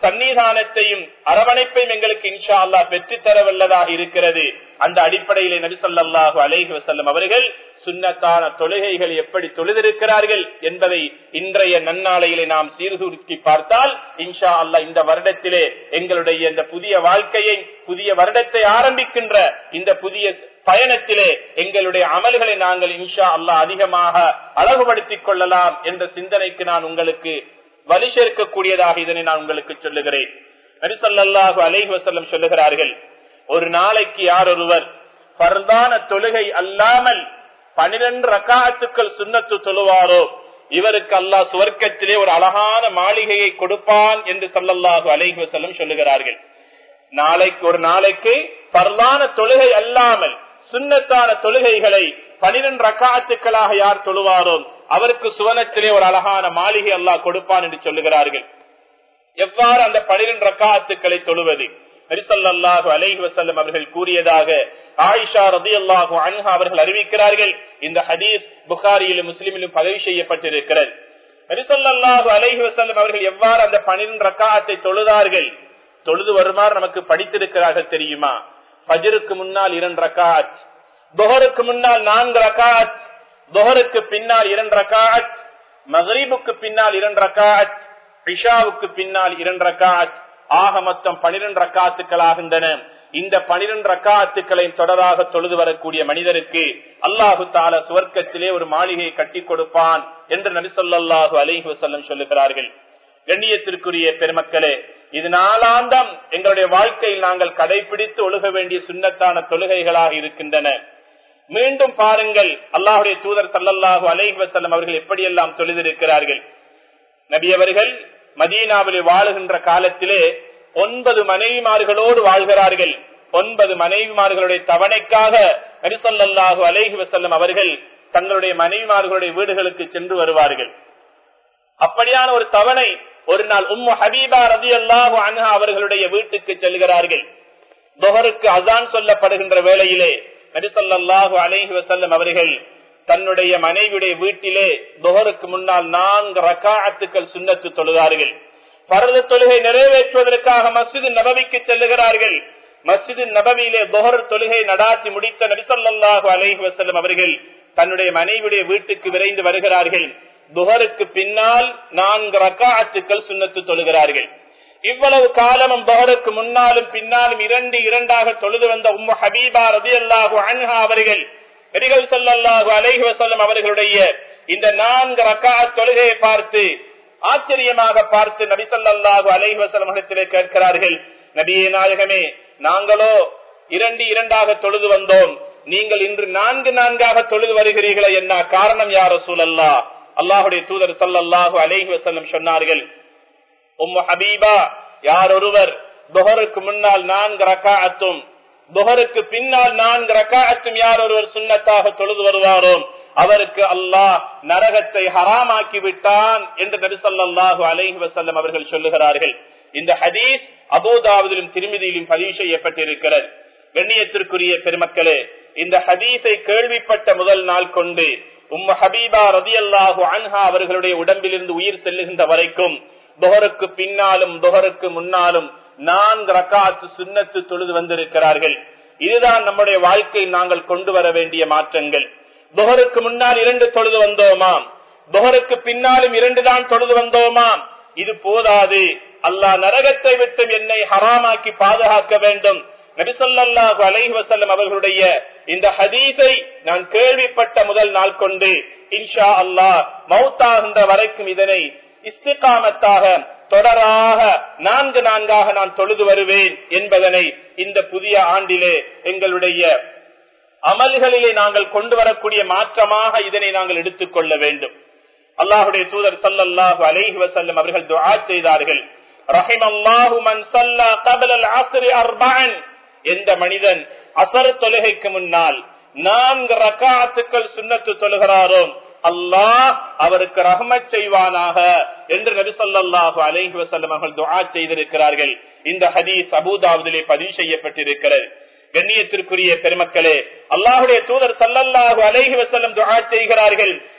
சன்னிதானத்தையும் அரவணைப்பையும் எங்களுக்கு இன்ஷா அல்லா பெற்று தர வல்லதாக இருக்கிறது அந்த அடிப்படையிலே நபி சொல்லாஹு அலைஹி வசல்லம் அவர்கள் சுண்ணத்தான தொழுகைகள் எப்படி தொழுதிருக்கிறார்கள் என்பதை இன்றைய நன்னாளையிலே நாம் சீர்தூக்கி பார்த்தால் இன்ஷா அல்லா இந்த வருடத்திலே எங்களுடைய இந்த புதிய வாழ்க்கையை புதிய வருடத்தை ஆரம்பிக்கின்ற இந்த புதிய பயணத்திலே எங்களுடைய அமல்களை நாங்கள் இன்ஷா அல்லா அதிகமாக அழகுபடுத்திக் கொள்ளலாம் என்ற சிந்தனைக்கு நான் உங்களுக்கு வலி சேர்க்கக்கூடியதாக இதனை நான் உங்களுக்கு சொல்லுகிறேன் நரிசல்லாஹு அலைஹி வசல்லம் சொல்லுகிறார்கள் ஒரு நாளைக்கு யார் ஒருவர் பரதான தொழுகை அல்லாமல் பனிரெண்டு ரக்காத்துக்கள் சுண்ணத்து தொழுவாரோ இவருக்கு அல்லாஹ் சுவர்க்கத்திலே ஒரு அழகான மாளிகையை கொடுப்பான் என்று சொல்லல்லாஹு அலைஹி வசல்லம் சொல்லுகிறார்கள் நாளைக்கு ஒரு நாளைக்கு பரதான தொழுகை அல்லாமல் சுண்ணத்தான தொழுகைகளை பனிரெண்டு ரக்காத்துக்களாக யார் தொழுவாரோ அவருக்கு சுவனத்திலே ஒரு அழகான மாளிகை அல்லாஹ் கொடுப்பான் என்று சொல்லுகிறார்கள் எவ்வாறு அந்த பனிரெண்டு ரக்காத்துக்களை தொழுவது நரிசல்லாஹு அலைஹி வசல்லம் அவர்கள் கூறியதாக ஆயிஷா ரதி அல்லாஹு அன்ஹா அவர்கள் அறிவிக்கிறார்கள் இந்த ஹதீஸ் புகாரியிலும் முஸ்லிமிலும் பதிவு செய்யப்பட்டிருக்கிறது நரிசல்லாஹு அலைஹி வசல்லம் அவர்கள் எவ்வாறு அந்த பனிரெண்டு ரக்காத்தை தொழுதார்கள் தொழுது வருமாறு நமக்கு படித்திருக்கிறார்கள் தெரியுமா பஜருக்கு முன்னால் இரண்டு ரக்காத் தொஹருக்கு முன்னால் நான்கு ரக்காத் தொஹருக்கு பின்னால் இரண்டு ரக்காத் மகரீபுக்கு பின்னால் இரண்டு ரக்காத் இஷாவுக்கு பின்னால் இரண்டு ரக்காத் ஆக மொத்தம் பனிரெண்டு ரக்காத்துக்கள் ஆகின்றன இந்த பனிரெண்டு ரக்காத்துக்களையும் தொடராக தொழுது வரக்கூடிய மனிதருக்கு அல்லாஹு தால சுவர்க்கத்திலே ஒரு மாளிகையை கட்டி கொடுப்பான் என்று நபிசல்லாஹு அலைஹி வசல்லம் சொல்லுகிறார்கள் கண்ணியத்திற்குரிய பெருமக்களே இது நாளாந்தம் எங்களுடைய வாழ்க்கையில் நாங்கள் கடைபிடித்து ஒழுக வேண்டிய சுண்ணத்தான தொழுகைகளாக இருக்கின்றன மீண்டும் பாருங்கள் அல்லாஹுடைய தூதர் சல்லல்லாஹு அலைஹி வசல்லம் அவர்கள் எப்படியெல்லாம் தொழுதிருக்கிறார்கள் நபியவர்கள் மதீனாவிலே வாழுகின்ற காலத்திலே ஒன்பது மனைவிமார்களோடு வாழ்கிறார்கள் ஒன்பது மனைவிமார்களுடைய தவணைக்காக நரிசல்லாஹு அலைஹி வசல்லம் அவர்கள் தங்களுடைய மனைவிமார்களுடைய வீடுகளுக்கு சென்று வருவார்கள் அப்படியான ஒரு தவணை ஒரு நாள் உம்மு ஹபீபா ரதி அல்லாஹு அன்ஹா அவர்களுடைய வீட்டுக்கு செல்கிறார்கள் தொஹருக்கு அசான் சொல்லப்படுகின்ற வேளையிலே நரிசல்லாஹு அலைஹி வசல்லம் அவர்கள் தன்னுடைய மனைவியுடைய வீட்டிலே தொஹருக்கு முன்னால் நான்கு ரக்காத்துக்கள் சுண்ணத்து தொழுதார்கள் பரத தொழுகை நிறைவேற்றுவதற்காக மஸ்ஜிது நபவிக்கு செல்லுகிறார்கள் மஸ்ஜிது நபவியிலே தொஹர் தொழுகை நடாத்தி முடித்த நரிசல்லாஹு அலைஹி வசல்லம் அவர்கள் தன்னுடைய மனைவியுடைய வீட்டுக்கு விரைந்து வருகிறார்கள் துஹருக்கு பின்னால் நான்கு ரக்காத்துக்கள் சுண்ணத்து தொழுகிறார்கள் இவ்வளவு காலமும் துஹருக்கு முன்னாலும் பின்னாலும் இரண்டு இரண்டாக தொழுது வந்த உம்மு ஹபீபா ரதி அல்லாஹு அன்ஹா அவர்கள் நபிகள் ஸல்லல்லாஹு அலைஹி வஸல்லம் அவர்களுடைய இந்த நான்கு ரக்காத் தொழுகையை பார்த்து ஆச்சரியமாக பார்த்து நபி ஸல்லல்லாஹு அலைஹி வஸல்லம் இடத்திலே கேட்கிறார்கள் நபியே நாயகமே நாங்களோ இரண்டு இரண்டாக தொழுது வந்தோம் நீங்கள் இன்று நான்கு நான்காக தொழுது வருகிறீர்களே என்ன காரணம் யார் சூழல்லா அல்லாஹுடைய தூதர் சல்லல்லாஹு அலைஹி வஸல்லம் சொன்னார்கள் உம்மு ஹபீபா யார் ஒருவர் துஹருக்கு முன்னால் நான்கு ரக்காஅத்தும் துஹருக்கு பின்னால் நான்கு ரக்காஅத்தும் யார் ஒருவர் சுண்ணத்தாக தொழுது வருவாரோ அவருக்கு அல்லாஹ் நரகத்தை ஹராமாக்கி விட்டான் என்று நபி ஸல்லல்லாஹு அலைஹி வஸல்லம் அவர்கள் சொல்லுகிறார்கள் இந்த ஹதீஸ் அபூதாவதிலும் திருமதியிலும் பதிவு செய்யப்பட்டிருக்கிறது கண்ணியத்திற்குரிய பெருமக்களே இந்த ஹதீஸை கேள்விப்பட்ட முதல் நாள் கொண்டு உம்ம ஹபீபா ரதியல்லாஹு அன்ஹா அவர்களுடைய உடம்பிலிருந்து உயிர் செல்லுகின்ற வரைக்கும் தொஹருக்கு பின்னாலும் தொஹருக்கு முன்னாலும் நான்கு ரக்காத்து சுண்ணத்து தொழுது வந்திருக்கிறார்கள் இதுதான் நம்முடைய வாழ்க்கையில் நாங்கள் கொண்டு வர வேண்டிய மாற்றங்கள் தொஹருக்கு முன்னால் இரண்டு தொழுது வந்தோமாம் தொஹருக்கு பின்னாலும் இரண்டு தான் தொழுது வந்தோமாம் இது போதாது அல்லாஹ் நரகத்தை விட்டு என்னை ஹராமாக்கி பாதுகாக்க வேண்டும் நபிசல்லாஹு அலைஹி வசல்லம் அவர்களுடைய இந்த ஹதீஸை நான் கேள்விப்பட்ட முதல் நாள் கொண்டு இன்ஷா அல்லாஹ் மௌத்தாகின்ற வரைக்கும் இதனை இஸ்திகாமத்தாக தொடராக நான்கு நான்காக நான் தொழுது வருவேன் என்பதனை இந்த புதிய ஆண்டிலே எங்களுடைய அமல்களிலே நாங்கள் கொண்டு வரக்கூடிய மாற்றமாக இதனை நாங்கள் எடுத்துக்கொள்ள வேண்டும் அல்லாஹுடைய தூதர் சல்லல்லாஹு அலைஹி வசல்லம் அவர்கள் துஆ செய்தார்கள் ரஹிமல்லாஹு மன் ஸல்லா قبل العصر اربعا எந்த மனிதன் அசர் தொழுகைக்கு முன்னால் நான்கு ரக்காத்துக்கள் சுண்ணத்து தொழுகிறாரோ அல்லாஹ் அவருக்கு ரஹமத் செய்வானாக என்று நபி சொல்லாஹு அலைஹி வசல்லம் அவர்கள் துஆ செய்திருக்கிறார்கள் இந்த ஹதீஸ் அபூதாவதிலே பதிவு செய்யப்பட்டிருக்கிறது கண்ணியத்திற்குரிய பெருமக்களே அல்லாஹுடைய தூதர் சல்லல்லாஹு அலைஹி வசல்லம் துஆ செய்கிறார்கள்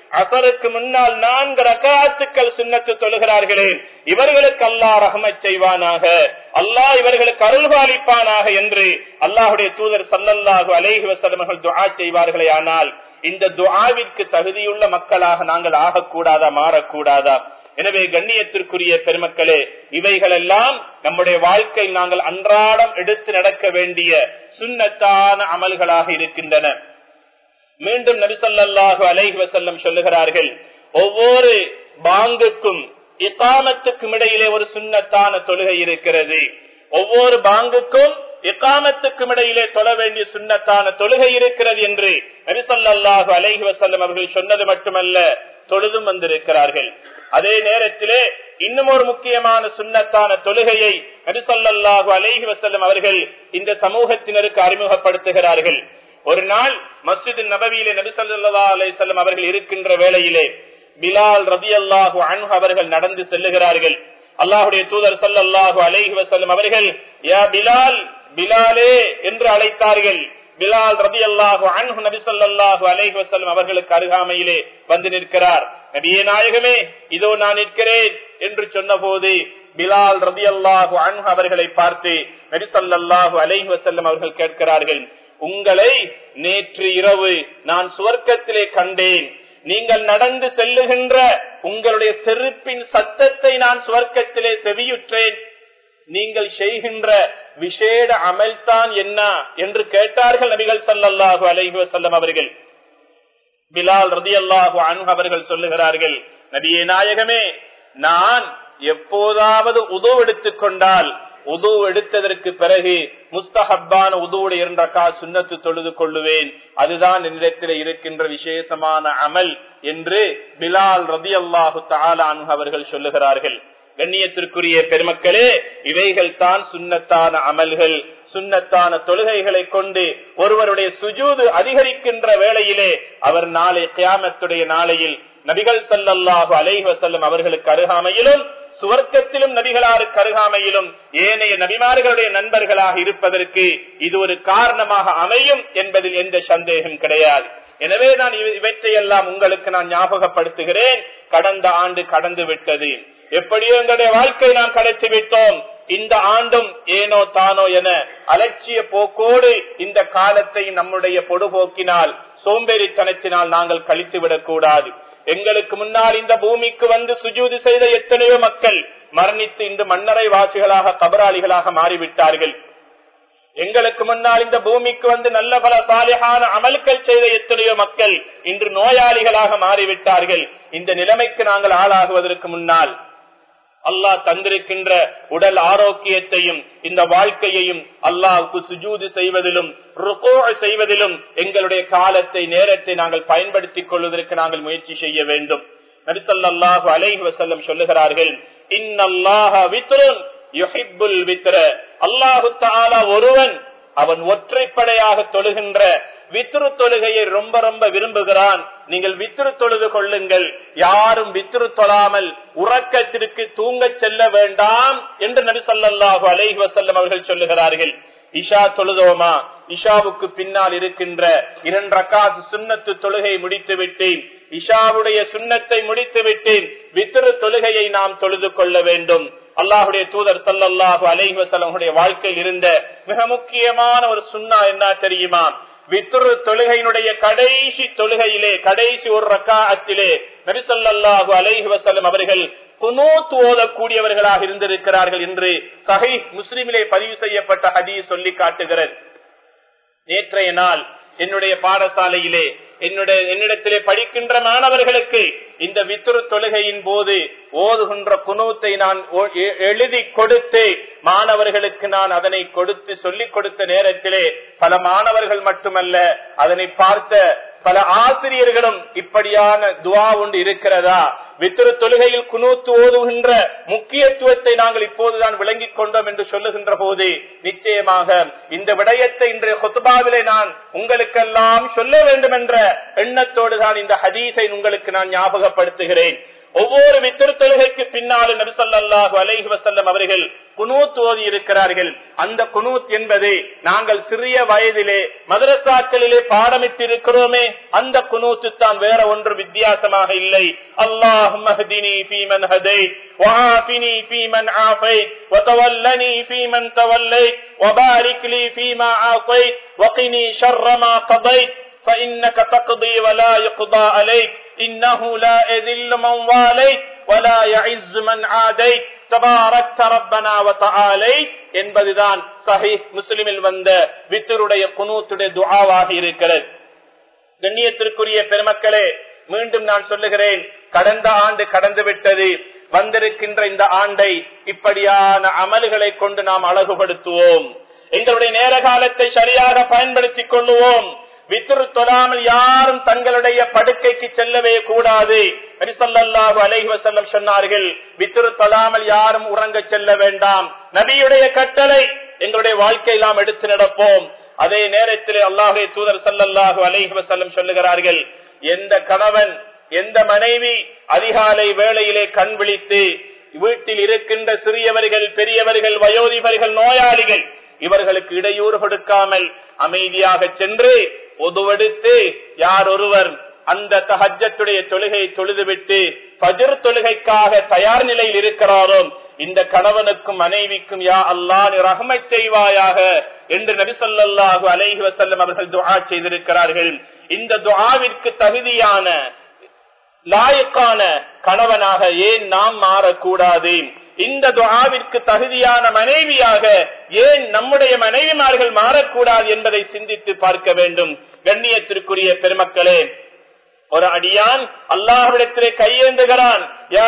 அசருக்கு முன்னால் நான்கு ரகாத்துக்கள் சுண்ணத்து தொழுகிறார்களே இவர்களுக்கு அல்லாஹ் ரஹமத் செய்வானாக அல்லாஹ் இவர்களுக்கு அருள்பாலிப்பானாக என்று அல்லாஹுடைய தூதர் சல்லல்லாஹு அலைஹி வசல்லமர்கள் துஆ செய்வார்களே ஆனால் இந்த துஆவிற்கு தகுதியுள்ள மக்களாக நாங்கள் ஆகக்கூடாதா மாறக்கூடாதா எனவே கண்ணியத்திற்குரிய பெருமக்களே இவைகளெல்லாம் நம்முடைய வாழ்க்கையில் நாங்கள் அன்றாடம் எடுத்து நடக்க வேண்டிய சுண்ணத்தான அமல்களாக இருக்கின்றன மீண்டும் நபிசல்லாஹு அலைஹி வசல்லம் சொல்லுகிறார்கள் ஒவ்வொரு பாங்குக்கும் இக்காமத்துக்கும் இடையிலே ஒரு சுண்ணத்தான தொழுகை இருக்கிறது ஒவ்வொரு பாங்குக்கும் இக்காமத்துக்கும் இடையிலே தொழ வேண்டிய சுண்ணத்தான தொழுகை இருக்கிறது என்று நபிசல்லாஹு அலைஹி வசல்லம் அவர்கள் சொன்னது மட்டுமல்ல தொழுதும் வந்திருக்கிறார்கள் அதே நேரத்திலே இன்னும் ஒரு முக்கியமான சுண்ணத்தான தொழுகையை நபிசல்லாஹு அலைஹி வசல்லம் அவர்கள் இந்த சமூகத்தினருக்கு அறிமுகப்படுத்துகிறார்கள் ஒரு நாள் மஸ்ஜித் நபவியிலே நபிசல்லா அலிசல்லம் அவர்கள் இருக்கின்ற வேளையிலே பிலால் ரபி அல்லாஹு அன்ஹு அவர்கள் நடந்து செல்லுகிறார்கள் அல்லாஹுடைய தூதர் சல்லாஹு அலைஹி வசல்லம் அவர்கள் யா பிலால் பிலாலே என்று அழைத்தார்கள் பிலால் ரபி அல்லாஹு அன்ஹு நபி சொல்லாஹு அலைஹி வசல்லம் அவர்களுக்கு அருகாமையிலே வந்து நிற்கிறார் நபியே நாயகமே இதோ நான் நிற்கிறேன் என்று சொன்ன போது பிலால் ரபி அல்லாஹு அன்ஹு அவர்களை பார்த்து நபி சொல்லாஹு அலைஹி வசல்லம் அவர்கள் கேட்கிறார்கள் உங்களை நேற்று இரவு நான் சுவர்க்கத்திலே கண்டேன் நீங்கள் நடந்து செல்லுகின்ற உங்களுடைய செருப்பின் சத்தத்தை நான் சுவர்க்கத்திலே செவியுற்றேன் நீங்கள் செய்கின்ற விசேட அமல்தான் என்ன என்று கேட்டார்கள் நபிகள் சல்லாஹூ அலைஹி வசல்லம் அவர்கள் பிலால் ரதி அல்லாஹு அனு அவர்கள் சொல்லுகிறார்கள் நபியே நாயகமே நான் எப்போதாவது உதவு எடுத்துக் கொண்டால் உது எடுத்ததற்கு பிறகு முஸ்தஹப்பான உதுவுடைய இரண்டக்கா சுண்ணத்து தொழுது கொள்ளுவேன் அதுதான் என்னிடத்தில் இருக்கின்ற விசேஷமான அமல் என்று பிலால் ரதி அல்லாஹு தாலான் அவர்கள் சொல்லுகிறார்கள் கண்ணியத்திற்குரிய பெருமக்களே இவைகள் தான் சுண்ணத்தான அமல்கள் சுண்ணத்தான தொழுகைகளை கொண்டு ஒருவருடைய சுஜூது அதிகரிக்கின்ற வேளையிலே அவர் நாளை கியாமத்துடைய நாளையில் நபிகள் சல்லல்லாஹு அலைஹி வசல்லம் அவர்களுக்கு அருகாமையிலும் சுவர்க்கத்திலும் நபிகளாருக்கு அருகாமையிலும் ஏனைய நபிமார்களுடைய நண்பர்களாக இருப்பதற்கு இது ஒரு காரணமாக அமையும் என்பதில் எந்த சந்தேகம் கிடையாது எனவே நான் இவற்றையெல்லாம் உங்களுக்கு நான் ஞாபகப்படுத்துகிறேன் கடந்த ஆண்டு கடந்து விட்டது எப்படியோ எங்களுடைய வாழ்க்கை நாம் கலைத்து விட்டோம் இந்த ஆண்டும் ஏனோ தானோ என அலட்சிய போக்கோடு இந்த காலத்தை நம்முடைய பொடுபோக்கினால் சோம்பேறித்தனத்தினால் நாங்கள் கழித்து விடக் கூடாது எங்களுக்கு முன்னால் இந்த பூமிக்கு வந்து சுஜூதி செய்த எத்தனையோ மக்கள் மரணித்து இன்று மன்னரை வாசிகளாக கபராளிகளாக மாறிவிட்டார்கள் எங்களுக்கு முன்னால் இந்த பூமிக்கு வந்து நல்ல பல சாலிகான அமல்கள் செய்த எத்தனையோ மக்கள் இன்று நோயாளிகளாக மாறிவிட்டார்கள் இந்த நிலைமைக்கு நாங்கள் ஆளாகுவதற்கு முன்னால் அல்லாஹ் தந்திருக்கின்ற உடல் ஆரோக்கியத்தையும் இந்த வாழ்க்கையையும் அல்லாஹுக்கு சுஜூது செய்வதிலும் ருகோ செய்வதிலும் எங்களுடைய காலத்தை நேரத்தை நாங்கள் பயன்படுத்திக் கொள்வதற்கு நாங்கள் முயற்சி செய்ய வேண்டும் நரிசல்லாஹு அலைஹி வசல்லம் சொல்லுகிறார்கள் இன்னல்லாஹ வித்ருன் யுஹிப்புல் வித்ர அல்லாஹு தாலா ஒருவன் அவன் ஒற்றைப்படையாக தொழுகின்ற வித்ரு தொழுகையை ரொம்ப ரொம்ப விரும்புகிறான் நீங்கள் வித்ரு தொழுது கொள்ளுங்கள் யாரும் வித்ரு தொழாமல் உறக்கத்திற்கு தூங்க செல்ல வேண்டாம் என்று நபி சொல்லாஹு அலைஹி வசல்லம் அவர்கள் சொல்லுகிறார்கள் இஷா தொழுதோமா இஷாவுக்கு பின்னால் இருக்கின்ற இரண்டு ரக்காத் சுண்ணத்து தொழுகை முடித்து விட்டேன் இஷாவுடைய சுண்ணத்தை முடித்து விட்டேன் வித்திரு தொழுகையை நாம் தொழுது கொள்ள வேண்டும் அல்லாஹுடைய தூதர் சல்லாஹு அலைஹி வசல்லமுடைய வாழ்க்கையில் இருந்த மிக முக்கியமான ஒரு சுண்ணா என்ன தெரியுமா வித்துரு தொழுகையினுடைய கடைசி தொழுகையிலே கடைசி ஒரு ரக்காத்திலே நபிசல்லாஹு அலைஹி வசல்லம் அவர்கள் குனூத்து ஓதக்கூடியவர்களாக இருந்திருக்கிறார்கள் என்று சஹை முஸ்லிமிலே பதிவு செய்யப்பட்ட ஹதீஸ் சொல்லி காட்டுகிறது நேற்றைய நாள் என்னுடைய பாடசாலையிலே என்னுடைய என்னிடத்திலே படிக்கின்ற மாணவர்களுக்கு இந்த வித்துரு தொழுகையின் போது ஓதுகின்ற குனூத்தை நான் எழுதி கொடுத்து மாணவர்களுக்கு நான் அதனை கொடுத்து சொல்லிக் கொடுத்த நேரத்திலே பல மாணவர்கள் மட்டுமல்ல அதனை பார்த்த பல ஆசிரியர்களும் இப்படியான துவா ஒன்று இருக்கிறதா வித்திரு தொழுகையில் குனூத்து ஓதுகின்ற முக்கியத்துவத்தை நாங்கள் இப்போதுதான் விளங்கிக் கொண்டோம் என்று சொல்லுகின்ற போது நிச்சயமாக இந்த விடயத்தை இன்றைய கொத்துபாவிலே நான் உங்களுக்கெல்லாம் சொல்ல வேண்டும் என்ற எண்ணத்தோடு தான் இந்த ஹதீஸை உங்களுக்கு நான் ஞாபகப்படுத்துகிறேன் ஒவ்வொரு வித்திரு தொழுகைக்கு பின்னாலும் நபிசல்லாஹு அலைஹி வசல்லம் அவர்கள் குனூத் ஓதி இருக்கிறார்கள் அந்த குனூத் என்பது நாங்கள் சிறிய வயதிலே மதரசாக்களிலே பாடமிட்டிருக்கிறோமே அந்த குனூத்து தான் வேற ஒன்று வித்தியாசமாக இல்லை அல்லாஹ் மஹதினி ஃபீமன் ஹதை وعافني فيمن عافيت وتولني فيمن توليت وبارك لي فيما أعطيت وقني شر ما قضيت فإنك تقضي ولا يقضى عليك إنه لا يذل من واليت ولا يعز من عاديت تباركت ربنا وتعاليت என்பதுதான் சஹீஹ் முஸ்லிமில் வந்த வித்தருடைய குனூத்துடைய துஆவாக இருக்கிறது கண்ணியத்திற்குரிய பெருமக்களே மீண்டும் நான் சொல்லுகிறேன் கடந்த ஆண்டு கடந்து விட்டது வந்திருக்கின்ற இந்த ஆண்டை இப்படியான அமல்களை கொண்டு நாம் அழகுபடுத்துவோம் எங்களுடைய நேர காலத்தை சரியாக பயன்படுத்திக் கொள்ளுவோம் வித்துரு தொழாமல் யாரும் தங்களுடைய படுக்கைக்கு செல்லவே கூடாது நபிசல்லாஹு அலைஹி வசல்லம் சொன்னார்கள் வித்துரு தொழாமல் யாரும் உறங்க செல்ல வேண்டாம் நபியுடைய கட்டளை எங்களுடைய வாழ்க்கையில் நாம் எடுத்து நடப்போம் அதே நேரத்தில் அல்லாஹுடைய தூதர் சல்லல்லாஹு அலைஹி வசல்லம் சொல்லுகிறார்கள் எந்த கணவன் எந்த மனைவி அதிகாலை வேளையிலே கண் விழித்து வீட்டில் இருக்கின்ற சிறியவர்கள் பெரியவர்கள் வயோதிபர்கள் நோயாளிகள் இவர்களுக்கு இடையூறு கொடுக்காமல் அமைதியாக சென்று ஒதுவெடுத்து யார் ஒருவர் அந்த தஹஜத்துடைய தொழுகை தொழுதுவிட்டு பஜர் தொழுகைக்காக தயார் நிலையில் இருக்கிறாரோ இந்த கணவனுக்கும் மனைவிக்கும் யா அல்லா நீ ரஹமை செய்வாயாக என்று நபிசல்லாஹு அலைஹி வசல்லம் அவர்கள் துஆ செய்திருக்கிறார்கள் இந்த துஆவிற்கு தகுதியான லாயக்கான கணவனாக ஏன் நாம் மாறக்கூடாது இந்த துஆவிற்கு தகுதியான மனைவியாக ஏன் நம்முடைய மனைவிமார்கள் மாறக்கூடாது என்பதை சிந்தித்து பார்க்க வேண்டும் கண்ணியத்திற்குரிய பெருமக்களே ஒரு அடியான் அல்லாஹ்விடத்திலே கையேந்துகிறான்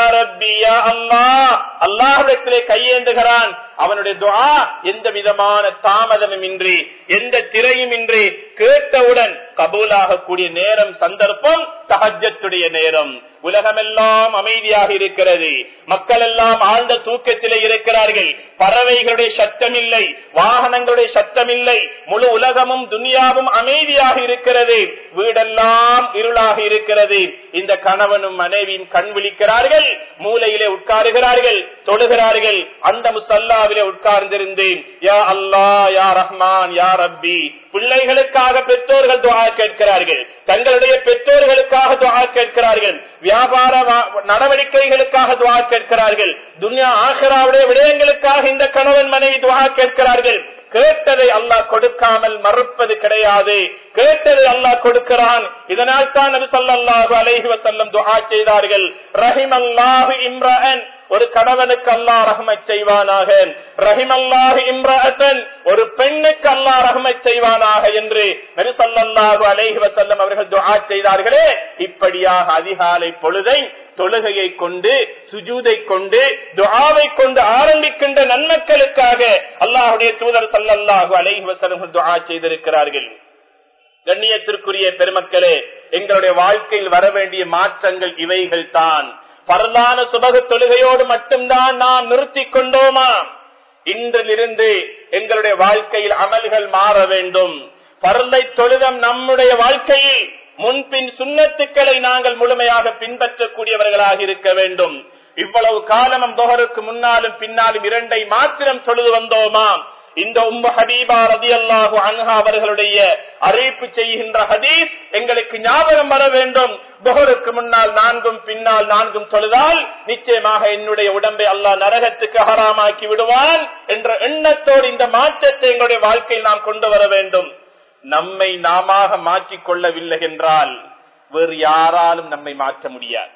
அல்லாஹ்விடத்திலே கையேந்துகிறான் அவனுடைய துவா எந்த விதமான தாமதமும் இன்றி எந்த திரையும் இன்றி கேட்டவுடன் கபூலாக கூடிய நேரம் சந்தர்ப்பம் தகஜத்துடைய நேரம் உலகமெல்லாம் அமைதியாக இருக்கிறது மக்கள் எல்லாம் ஆழ்ந்த தூக்கத்திலே இருக்கிறார்கள் பறவைகளுடைய சத்தம் இல்லை வாகனங்களுடைய சத்தம் இல்லை முழு உலகமும் துனியாவும் அமைதியாக இருக்கிறது வீடெல்லாம் இருளாக இருக்கிறது இந்த கணவனும் மனைவியும் கண் விழிக்கிறார்கள் மூலையிலே உட்காருகிறார்கள் தொழுகிறார்கள் அந்த முசல்லாவிலே உட்கார்ந்திருந்தேன் யா அல்லா யா ரஹ்மான் யா ரப்பி பிள்ளைகளுக்காக பெற்றோர்கள் துவா கேட்கிறார்கள் தங்களுடைய பெற்றோர்களுக்காக துவா கேட்கிறார்கள் வியாபார நடவடிக்கைகளுக்காக துவா கேட்கிறார்கள் துன்யா ஆஹராவுடைய விடயங்களுக்காக இந்த கணவன் மனைவி துவா கேட்கிறார்கள் கேட்டதை அல்லாஹ் கொடுக்காமல் மறுப்பது கிடையாது கேட்டதை அல்லாஹ் கொடுக்கிறான் இதனால் தான் நபி ஸல்லல்லாஹு அலைஹி வஸல்லம் துஆ செய்தார்கள் ரஹிமல்லாஹு இம்ரஅன் ஒரு கணவனுக்கு அல்லாஹ் ரஹ்மத் செய்வானாக ரஹிமல்லாஹு இம்ரஅத்தன் ஒரு பெண்ணுக்கு அல்லாஹ் ரஹ்மத் செய்வானாக என்று நபி ஸல்லல்லாஹு அலைஹி வஸல்லம் அவர்கள் துஆ செய்தார்களே இப்படியாக அதிகாலை பொழுதை தொழுகையை கொண்டு சுஜூதை கொண்டு துஆவை கொண்டு ஆரம்பிக்கின்ற நன்மக்களுக்காக அல்லாஹுடைய தூதர் சல்லல்லாஹு அலைஹி வஸல்லம் துஆ செய்திருக்கிறார்கள் கண்ணியத்திற்குரிய பெருமக்களே எங்களுடைய வாழ்க்கையில் வர வேண்டிய மாற்றங்கள் இவைகள் தான் பரலான சுபக தொழுகையோடு மட்டும்தான் நாம் நிறுத்தி கொண்டோமா இன்றிலிருந்து எங்களுடைய வாழ்க்கையில் அமல்கள் மாற வேண்டும் பரலை தொழுதம் நம்முடைய வாழ்க்கையில் முன்பின் சுண்ணத்துக்களை நாங்கள் முழுமையாக பின்பற்றக்கூடியவர்களாக இருக்க வேண்டும் இவ்வளவு காலம் தொகருக்கு முன்னாலும் பின்னாலும் இரண்டை மாத்திரம் தொழுது வந்தோமா இந்த உம்ம ஹபீபா ரதி அல்லாஹு அன்ஹா அவர்களுடைய அறிவிப்பு செய்கின்ற ஹதீஸ் எங்களுக்கு ஞாபகம் வர வேண்டும் புகருக்கு முன்னால் நான்கும் பின்னால் நான்கும் தொழுதால் நிச்சயமாக என்னுடைய உடம்பை அல்லாஹ் நரகத்துக்கு ஹராமாக்கி விடுவான் என்ற எண்ணத்தோடு இந்த மாற்றத்தை எங்களுடைய வாழ்க்கையில் நாம் கொண்டு வர வேண்டும் நம்மை நாம மாற்றிக் கொள்ளவில்லை என்றால் வேறு யாராலும் நம்மை மாற்ற முடியாது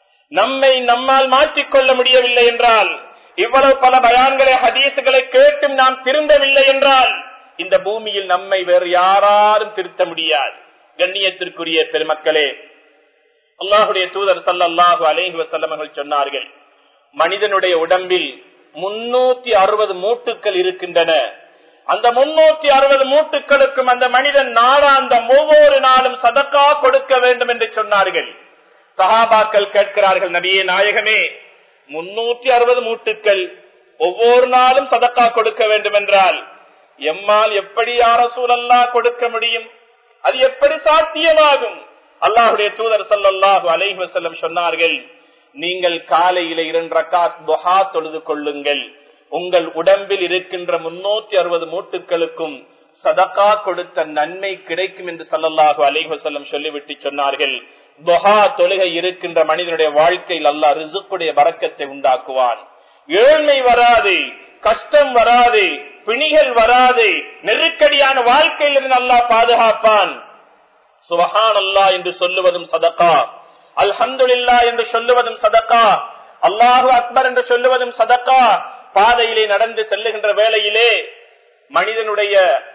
நம்மை நம்மால் மாற்றிக்கொள்ள முடியவில்லை என்றால் இவ்வளவு பல பயான்களை ஹதீசுகளை கேட்டும் நாம் திருந்தவில்லை என்றால் இந்த பூமியில் நம்மை வேறு யாராலும் திருத்த முடியாது கண்ணியத்திற்குரிய பெருமக்களே அல்லாஹுடைய தூதர் சல்லாஹு அலேஹி வசல்லம் சொன்னார்கள் மனிதனுடைய உடம்பில் முன்னூத்தி அறுபது மூட்டுக்கள் இருக்கின்றன அந்த முன்னூத்தி அறுபது மூட்டுக்களுக்கும் அந்த மனிதன் நாளாந்த ஒவ்வொரு நாளும் சதக்கா கொடுக்க வேண்டும் என்று சொன்னார்கள் சஹாபாக்கள் கேட்கிறார்கள் நபியே நாயகமே முன்னூற்றி அறுபது மூட்டுக்கள் ஒவ்வொரு நாளும் சதக்கா கொடுக்க வேண்டும் என்றால் எம்மால் எப்படி யார சூழல்லா கொடுக்க முடியும் அது எப்படி சாத்தியமாகும் அல்லாஹுடைய தூதர் சல்லாஹூ அலைஹி வசல்லம் சொன்னார்கள் நீங்கள் காலையில இரண்டு ரக்காத் துஹா தொழுது கொள்ளுங்கள் உங்கள் உடம்பில் இருக்கின்ற முன்னூத்தி அறுபது மூட்டுகளுக்கும் சதக்கா கொடுத்த நன்மை கிடைக்கும் என்று சல்லல்லாஹு அலைஹி வஸல்லம் சொல்லிவிட்டு சொன்னார்கள் துஹா தொழுகை இருக்கின்ற மனிதனுடைய வாழ்க்கையில் அல்லாஹ் ரிசுக்குடைய வரக்கத்தை உண்டாக்குவான் ஏழ்மை வராது கஷ்டம் வராது பிணிகள் வராது நெருக்கடியான வாழ்க்கையிலிருந்து அல்லாஹ் பாதுகாப்பான் சுபஹான் அல்லாஹ் என்று சொல்லுவதும் சதக்கா அல்ஹம்துலில்லா என்று சொல்லுவதும் சதக்கா அல்லாஹு அக்பர் என்று சொல்லுவதும் சதக்கா பாதையிலே நடந்து செல்லுகின்ற வேளையிலே மனிதனுடைய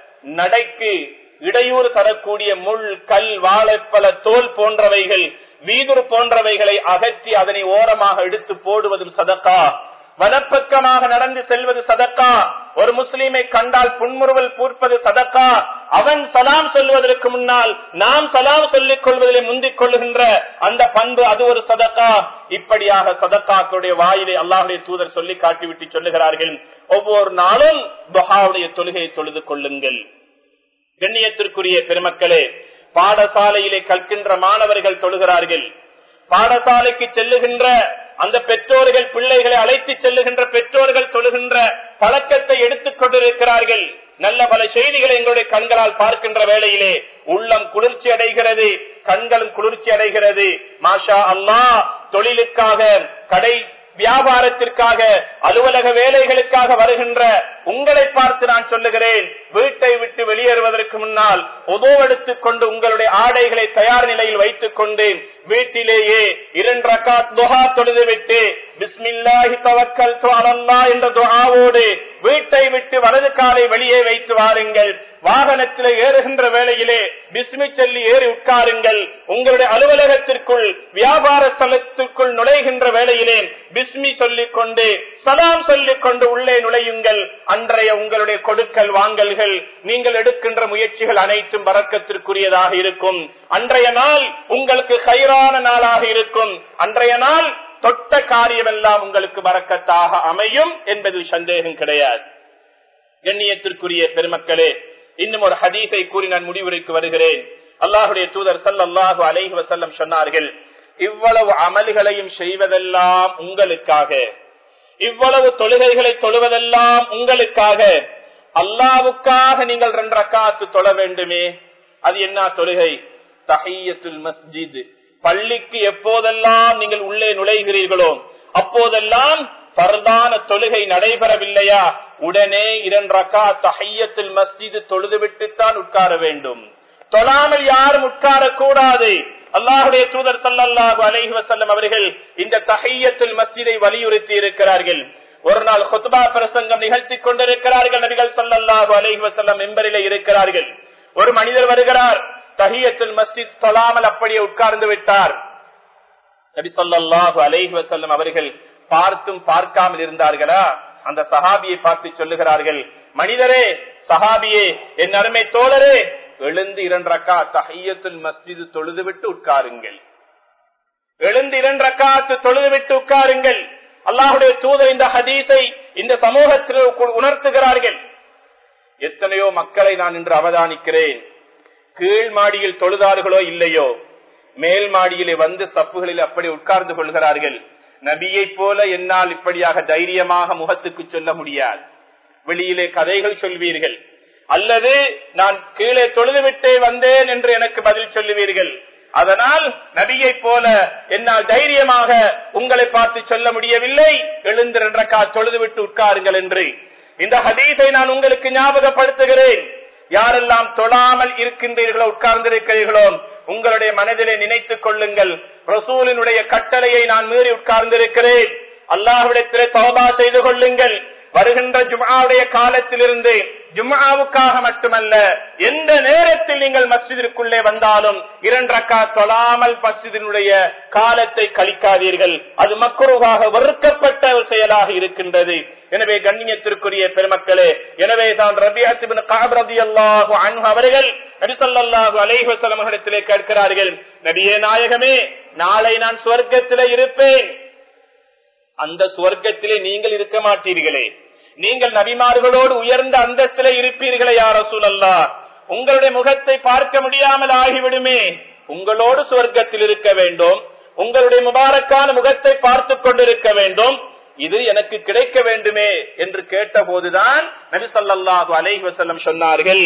நடைக்கு இடையூறு தரக்கூடிய முள் கல் வாழைப்பழ தோல் போன்றவைகள் வீதுரு போன்றவைகளை அகற்றி அதனை ஓரமாக எடுத்து போடுவதும் சதக்கா வலப்பக்கமாக நடந்து செல்வது சதக்கா ஒரு முஸ்லீமை கண்டால் புன்முறுவல் பூர்ப்பது சதக்கா அவன் சலாம் சொல்வதற்கு முன்னால் நாம் சலாம் சொல்லிக் கொள்வதிலே முந்திக் கொள்ளுகின்ற அந்த பண்பு அது ஒரு சதக்கா இப்படியாக சதக்காக்களுடைய வாயிலை அல்லாஹுடைய தூதர் சொல்லி காட்டிவிட்டு சொல்லுகிறார்கள் ஒவ்வொரு நாளும் துஹாவுடைய தொழுகையை தொழுது கொள்ளுங்கள் கண்ணியத்திற்குரிய பெருமக்களே பாடசாலையிலே கற்கின்ற மாணவர்கள் தொழுகிறார்கள் பாடசாலைக்கு செல்லுகின்ற அந்த பெற்றோர்கள் பிள்ளைகளை அழைத்து செல்லுகின்ற பெற்றோர்கள் தொழுகின்ற பழக்கத்தை எடுத்துக் கொண்டிருக்கிறார்கள் நல்ல பல செய்திகளை எங்களுடைய கண்களால் பார்க்கின்ற வேளையிலே உள்ளம் குளிர்ச்சி அடைகிறது கண்களும் குளிர்ச்சி அடைகிறது மாஷா அல்லா தொழிலுக்காக கடை வியாபாரத்திற்காக அலுவலக வேலைகளுக்காக வருகின்ற உங்களை பார்த்து நான் சொல்லுகிறேன் வீட்டை விட்டு வெளியேறுவதற்கு முன்னால் உதவெடுத்துக் கொண்டு உங்களுடைய ஆடைகளை தயார் நிலையில் வைத்துக் கொண்டு வீட்டிலேயே இரண்டு ரக்காத் துஹா தொழுது விட்டு பிஸ்மில்லாஹி தவக்கல் அலல்லா என்ற துஹாவோடு வீட்டை விட்டு வலது காலை வெளியே வைத்து வாருங்கள் வாகனத்தில் ஏறுகின்ற வேளையிலே பிஸ்மி சொல்லி ஏறி உட்காருங்கள் உங்களுடைய அலுவலகத்திற்குள் வியாபார ஸ்தலத்திற்குள் நுழைகின்ற வேளையிலே பிஸ்மி சொல்லிக் கொண்டு சலாம் சொல்லிக் கொண்டு உள்ளே நுழையுங்கள் அன்றைய உங்களுடைய கொடுக்கல் வாங்கல்கள் நீங்கள் எடுக்கின்ற முயற்சிகள் அனைத்தும் வரக்கத்திற்குரியதாக இருக்கும் அன்றைய நாள் உங்களுக்கு கயிறான நாளாக இருக்கும் அன்றைய நாள் தொட்ட காரியமெல்லாம் உங்களுக்கு வரக்கத்தாக அமையும் என்பதில் சந்தேகம் கிடையாது கண்ணியத்திற்குரிய பெருமக்களே இன்னும் ஒரு ஹதீஸை கூறி நான் முடிவுரைக்கு வருகிறேன் அல்லாஹுடைய தூதர் சல்லாஹு அலைஹி வசல்லம் சொன்னார்கள் இவ்வளவு அமல்களையும் செய்வதெல்லாம் உங்களுக்காக இவ்வளவு தொழுகைகளை தொழுவதெல்லாம் உங்களுக்காக அல்லாவுக்காக நீங்கள் ரெண்டு ரக்காத்து தொழ வேண்டுமே அது என்ன தொழுகை தஹையத்துல் மஸ்ஜித் பள்ளிக்கு எப்போதெல்லாம் நீங்கள் உள்ளே நுழைகிறீர்களோ அப்போதெல்லாம் பரதான தொழுகை நடைபெறவில்லையா உடனே இரண்டு ரக்கா தஹையத்தில் மஸ்ஜிது தொழுதுவிட்டுத்தான் உட்கார வேண்டும் தொழாமல் யாரும் உட்காரக்கூடாது அல்லாஹுடைய தூதர் சல்லாஹு அலைஹி வசல்லம் அவர்கள் இந்த தஹையத்தில் மஸ்ஜிதை வலியுறுத்தி இருக்கிறார்கள் ஒரு நாள் ஹொத்பா பிரசங்கம் நிகழ்த்தி கொண்டிருக்கிறார்கள் நபிகள் சல்லாஹு அலைஹி வசல்லம் மெம்பரில இருக்கிறார்கள் ஒரு மனிதர் வருகிறார் தஹியத்தில் மஸ்ஜித் தொழாமல் அப்படியே உட்கார்ந்து விட்டார் நபி சொல்லாஹு அலைஹி வசல்லம் அவர்கள் பார்த்தும் பார்க்காமல் இருந்தார்களா அந்த சஹாபியை பார்த்து சொல்லுகிறார்கள் மனிதரே சஹாபியே என் அருமை தோழரே எழுந்து இரண்டரக்கா தஹையத்துல் மஸ்ஜிது தொழுதுவிட்டு உட்காருங்கள் எழுந்து இரண்டரக்காத்து தொழுதுவிட்டு உட்காருங்கள் அல்லாஹுடைய தூதர் இந்த ஹதீஸை இந்த சமூகத்தில் உணர்த்துகிறார்கள் எத்தனையோ மக்களை நான் இன்று அவதானிக்கிறேன் கீழ் மாடியில் தொழுதார்களோ இல்லையோ மேல் மாடியிலே வந்து சப்புகளில் அப்படி உட்கார்ந்து கொள்கிறார்கள் நபியை போல என்னால் இப்படியாக தைரியமாக முகத்துக்கு சொல்ல முடியாது வெளியிலே கதைகள் சொல்வீர்கள் அல்லது நான் கீழே தொழுதுவிட்டே வந்தேன் என்று எனக்கு பதில் சொல்லுவீர்கள் அதனால் நபியை போல என்னால் தைரியமாக உங்களை பார்த்து சொல்ல முடியவில்லை எழுந்திரக்கா தொழுதுவிட்டு உட்காருங்கள் என்று இந்த ஹதீஸை நான் உங்களுக்கு ஞாபகப்படுத்துகிறேன் யாரெல்லாம் தொழாமல் இருக்கின்றீர்களோ உட்கார்ந்திருக்கிறீர்களோ உங்களுடைய மனதிலே நினைத்துக் கொள்ளுங்கள் ரசூலினுடைய கட்டளையை நான் மீறி உட்கார்ந்திருக்கிறேன் அல்லாஹ்விடத்திலே தோபா செய்து கொள்ளுங்கள் வருகின்ற ஜும்ஆவுடைய காலத்திலிருந்து ஜும்ஆவுக்காக மட்டுமல்ல எந்த நேரத்தில் நீங்கள் மஸ்ஜிதிற்குள்ளே வந்தாலும் இரண்டரக்கா தொழாமல் மஸ்ஜிதினுடைய காலத்தை கழிக்காதீர்கள் அது மக்குருவாக வெறுக்கப்பட்ட ஒரு செயலாக இருக்கின்றது எனவே கண்ணியத்திற்குரிய பெருமக்களே எனவே தான் ரபியாசிபின் காபரதி அல்லாஹு அன்பு அவர்கள் நபிசல்லாஹு அலைஹசலம் இடத்திலே கேட்கிறார்கள் நபியே நாயகமே நாளை நான் சுவர்க்கத்திலே இருப்பேன் அந்த சுவர்க்கத்திலே நீங்கள் இருக்க மாட்டீர்களே நீங்கள் நபிமார்களோடு உயர்ந்த அந்தஸ்திலே இருப்பீர்களே யார சூழல்லா உங்களுடைய முகத்தை பார்க்க முடியாமல் ஆகிவிடுமே உங்களோடு சுவர்க்கத்தில் இருக்க வேண்டும் உங்களுடைய முபாரக்கான முகத்தை பார்த்து கொண்டிருக்க வேண்டும் இது எனக்கு கிடைக்க வேண்டுமே என்று கேட்ட போதுதான் நபி சொல்லாஹு அலைஹி வசல்லம் சொன்னார்கள்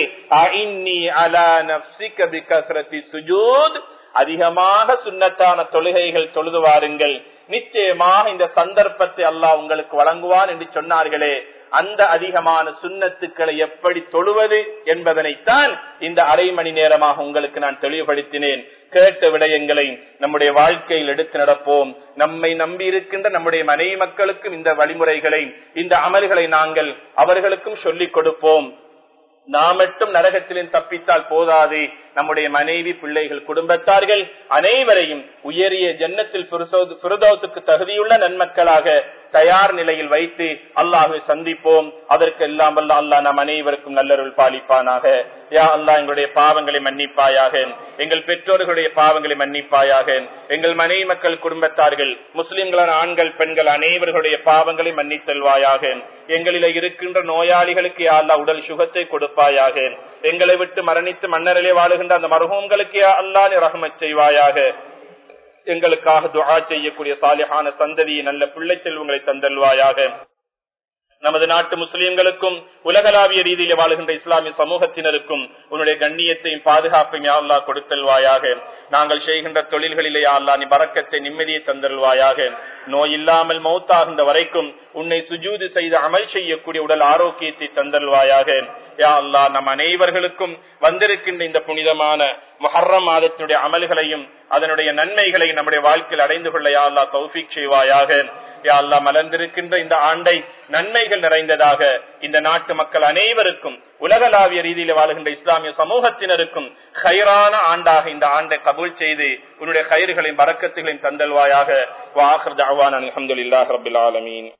அதிகமாக சுண்ணத்தான தொழுகைகள் தொழுது வாருங்கள் நிச்சயமாக இந்த சந்தர்ப்பத்தை அல்லாஹ் உங்களுக்கு வழங்குவான் என்று சொன்னார்களே அந்த அதிகமான சுண்ணத்துக்களை எப்படி தொழுவது என்பதனைத்தான் இந்த அரை மணி நேரமாக உங்களுக்கு நான் தெளிவுபடுத்தினேன் கேட்ட விடயங்களை நம்முடைய வாழ்க்கையில் எடுத்து நடப்போம் நம்மை நம்பி இருக்கின்ற நம்முடைய மனைவி மக்களுக்கும் இந்த வழிமுறைகளை இந்த அமல்களை நாங்கள் அவர்களுக்கும் சொல்லிக் கொடுப்போம் நாம் மட்டும் நரகத்திலும் தப்பித்தால் போதாது நம்முடைய மனைவி பிள்ளைகள் குடும்பத்தார்கள் அனைவரையும் உயரிய ஜன்னத்தில் பிரதோசுக்கு தகுதியுள்ள நன்மக்களாக தயார் நிலையில் வைத்து அல்லாஹை சந்திப்போம் அதற்கு எல்லாம் வல்ல அல்லாஹ் நம் அனைவருக்கும் நல்லருள் பாலிப்பானாக யா அல்லாஹ் எங்களுடைய பாவங்களை மன்னிப்பாயாக எங்கள் பெற்றோர்களுடைய பாவங்களை மன்னிப்பாயாக எங்கள் மனைவி மக்கள் குடும்பத்தார்கள் முஸ்லிம்களான ஆண்கள் பெண்கள் அனைவர்களுடைய பாவங்களை மன்னித்தல்வாயாக எங்களில இருக்கின்ற நோயாளிகளுக்கு யா அல்லாஹ் உடல் சுகத்தை கொடுப்பாயாக எங்களை விட்டு மரணித்து மன்னரிலே வாழுகின்ற அந்த மருகங்களுக்கு யா அல்லாஹ் நீ ரஹமத் செய்வாயாக எங்களுக்காக துஆ செய்யக்கூடிய சாலிஹான சந்ததியை நல்ல பிள்ளை செல்வங்களை தந்தல்வாயாக நமது நாட்டு முஸ்லிம்களுக்கும் உலகளாவிய ரீதியில் வாழுகின்ற இஸ்லாமிய சமூகத்தினருக்கும் உன்னுடைய கண்ணியத்தையும் பாதுகாப்பையும் யாழ்லா கொடுத்தல்வாயாக நாங்கள் செய்கின்ற தொழில்களிலே யாழ்லா நீ பறக்கத்தை நிம்மதியை தந்தல்வாயாக நோய் இல்லாமல் மௌத்தாகின்ற வரைக்கும் உன்னை சுஜூது செய்து அமல் செய்யக்கூடிய உடல் ஆரோக்கியத்தை தந்தல்வாயாக யா அல்லா நம் அனைவர்களுக்கும் வந்திருக்கின்ற இந்த புனிதமான முஹர்ரம் மாதத்தினுடைய அமல்களையும் அதனுடைய நன்மைகளையும் நம்முடைய வாழ்க்கையில் அடைந்து கொள்ள யா அல்லா தௌஃபிக் செய்வாயாக யா அல்லா மலர்ந்திருக்கின்ற இந்த ஆண்டை நன்மைகள் நிறைந்ததாக இந்த நாட்டு மக்கள் அனைவருக்கும் உலகளாவிய ரீதியில் வாழ்கின்ற இஸ்லாமிய சமூகத்தினருக்கும் ஹைரான ஆண்டாக இந்த ஆண்டை கபூல் செய்து உன்னுடைய கயிறுகளையும் பறக்கத்துகளையும் தந்தல்வாயாக வாஹர் அஹ்வான் அலமதுல்லாஹ் ரபில் ஆலமீன்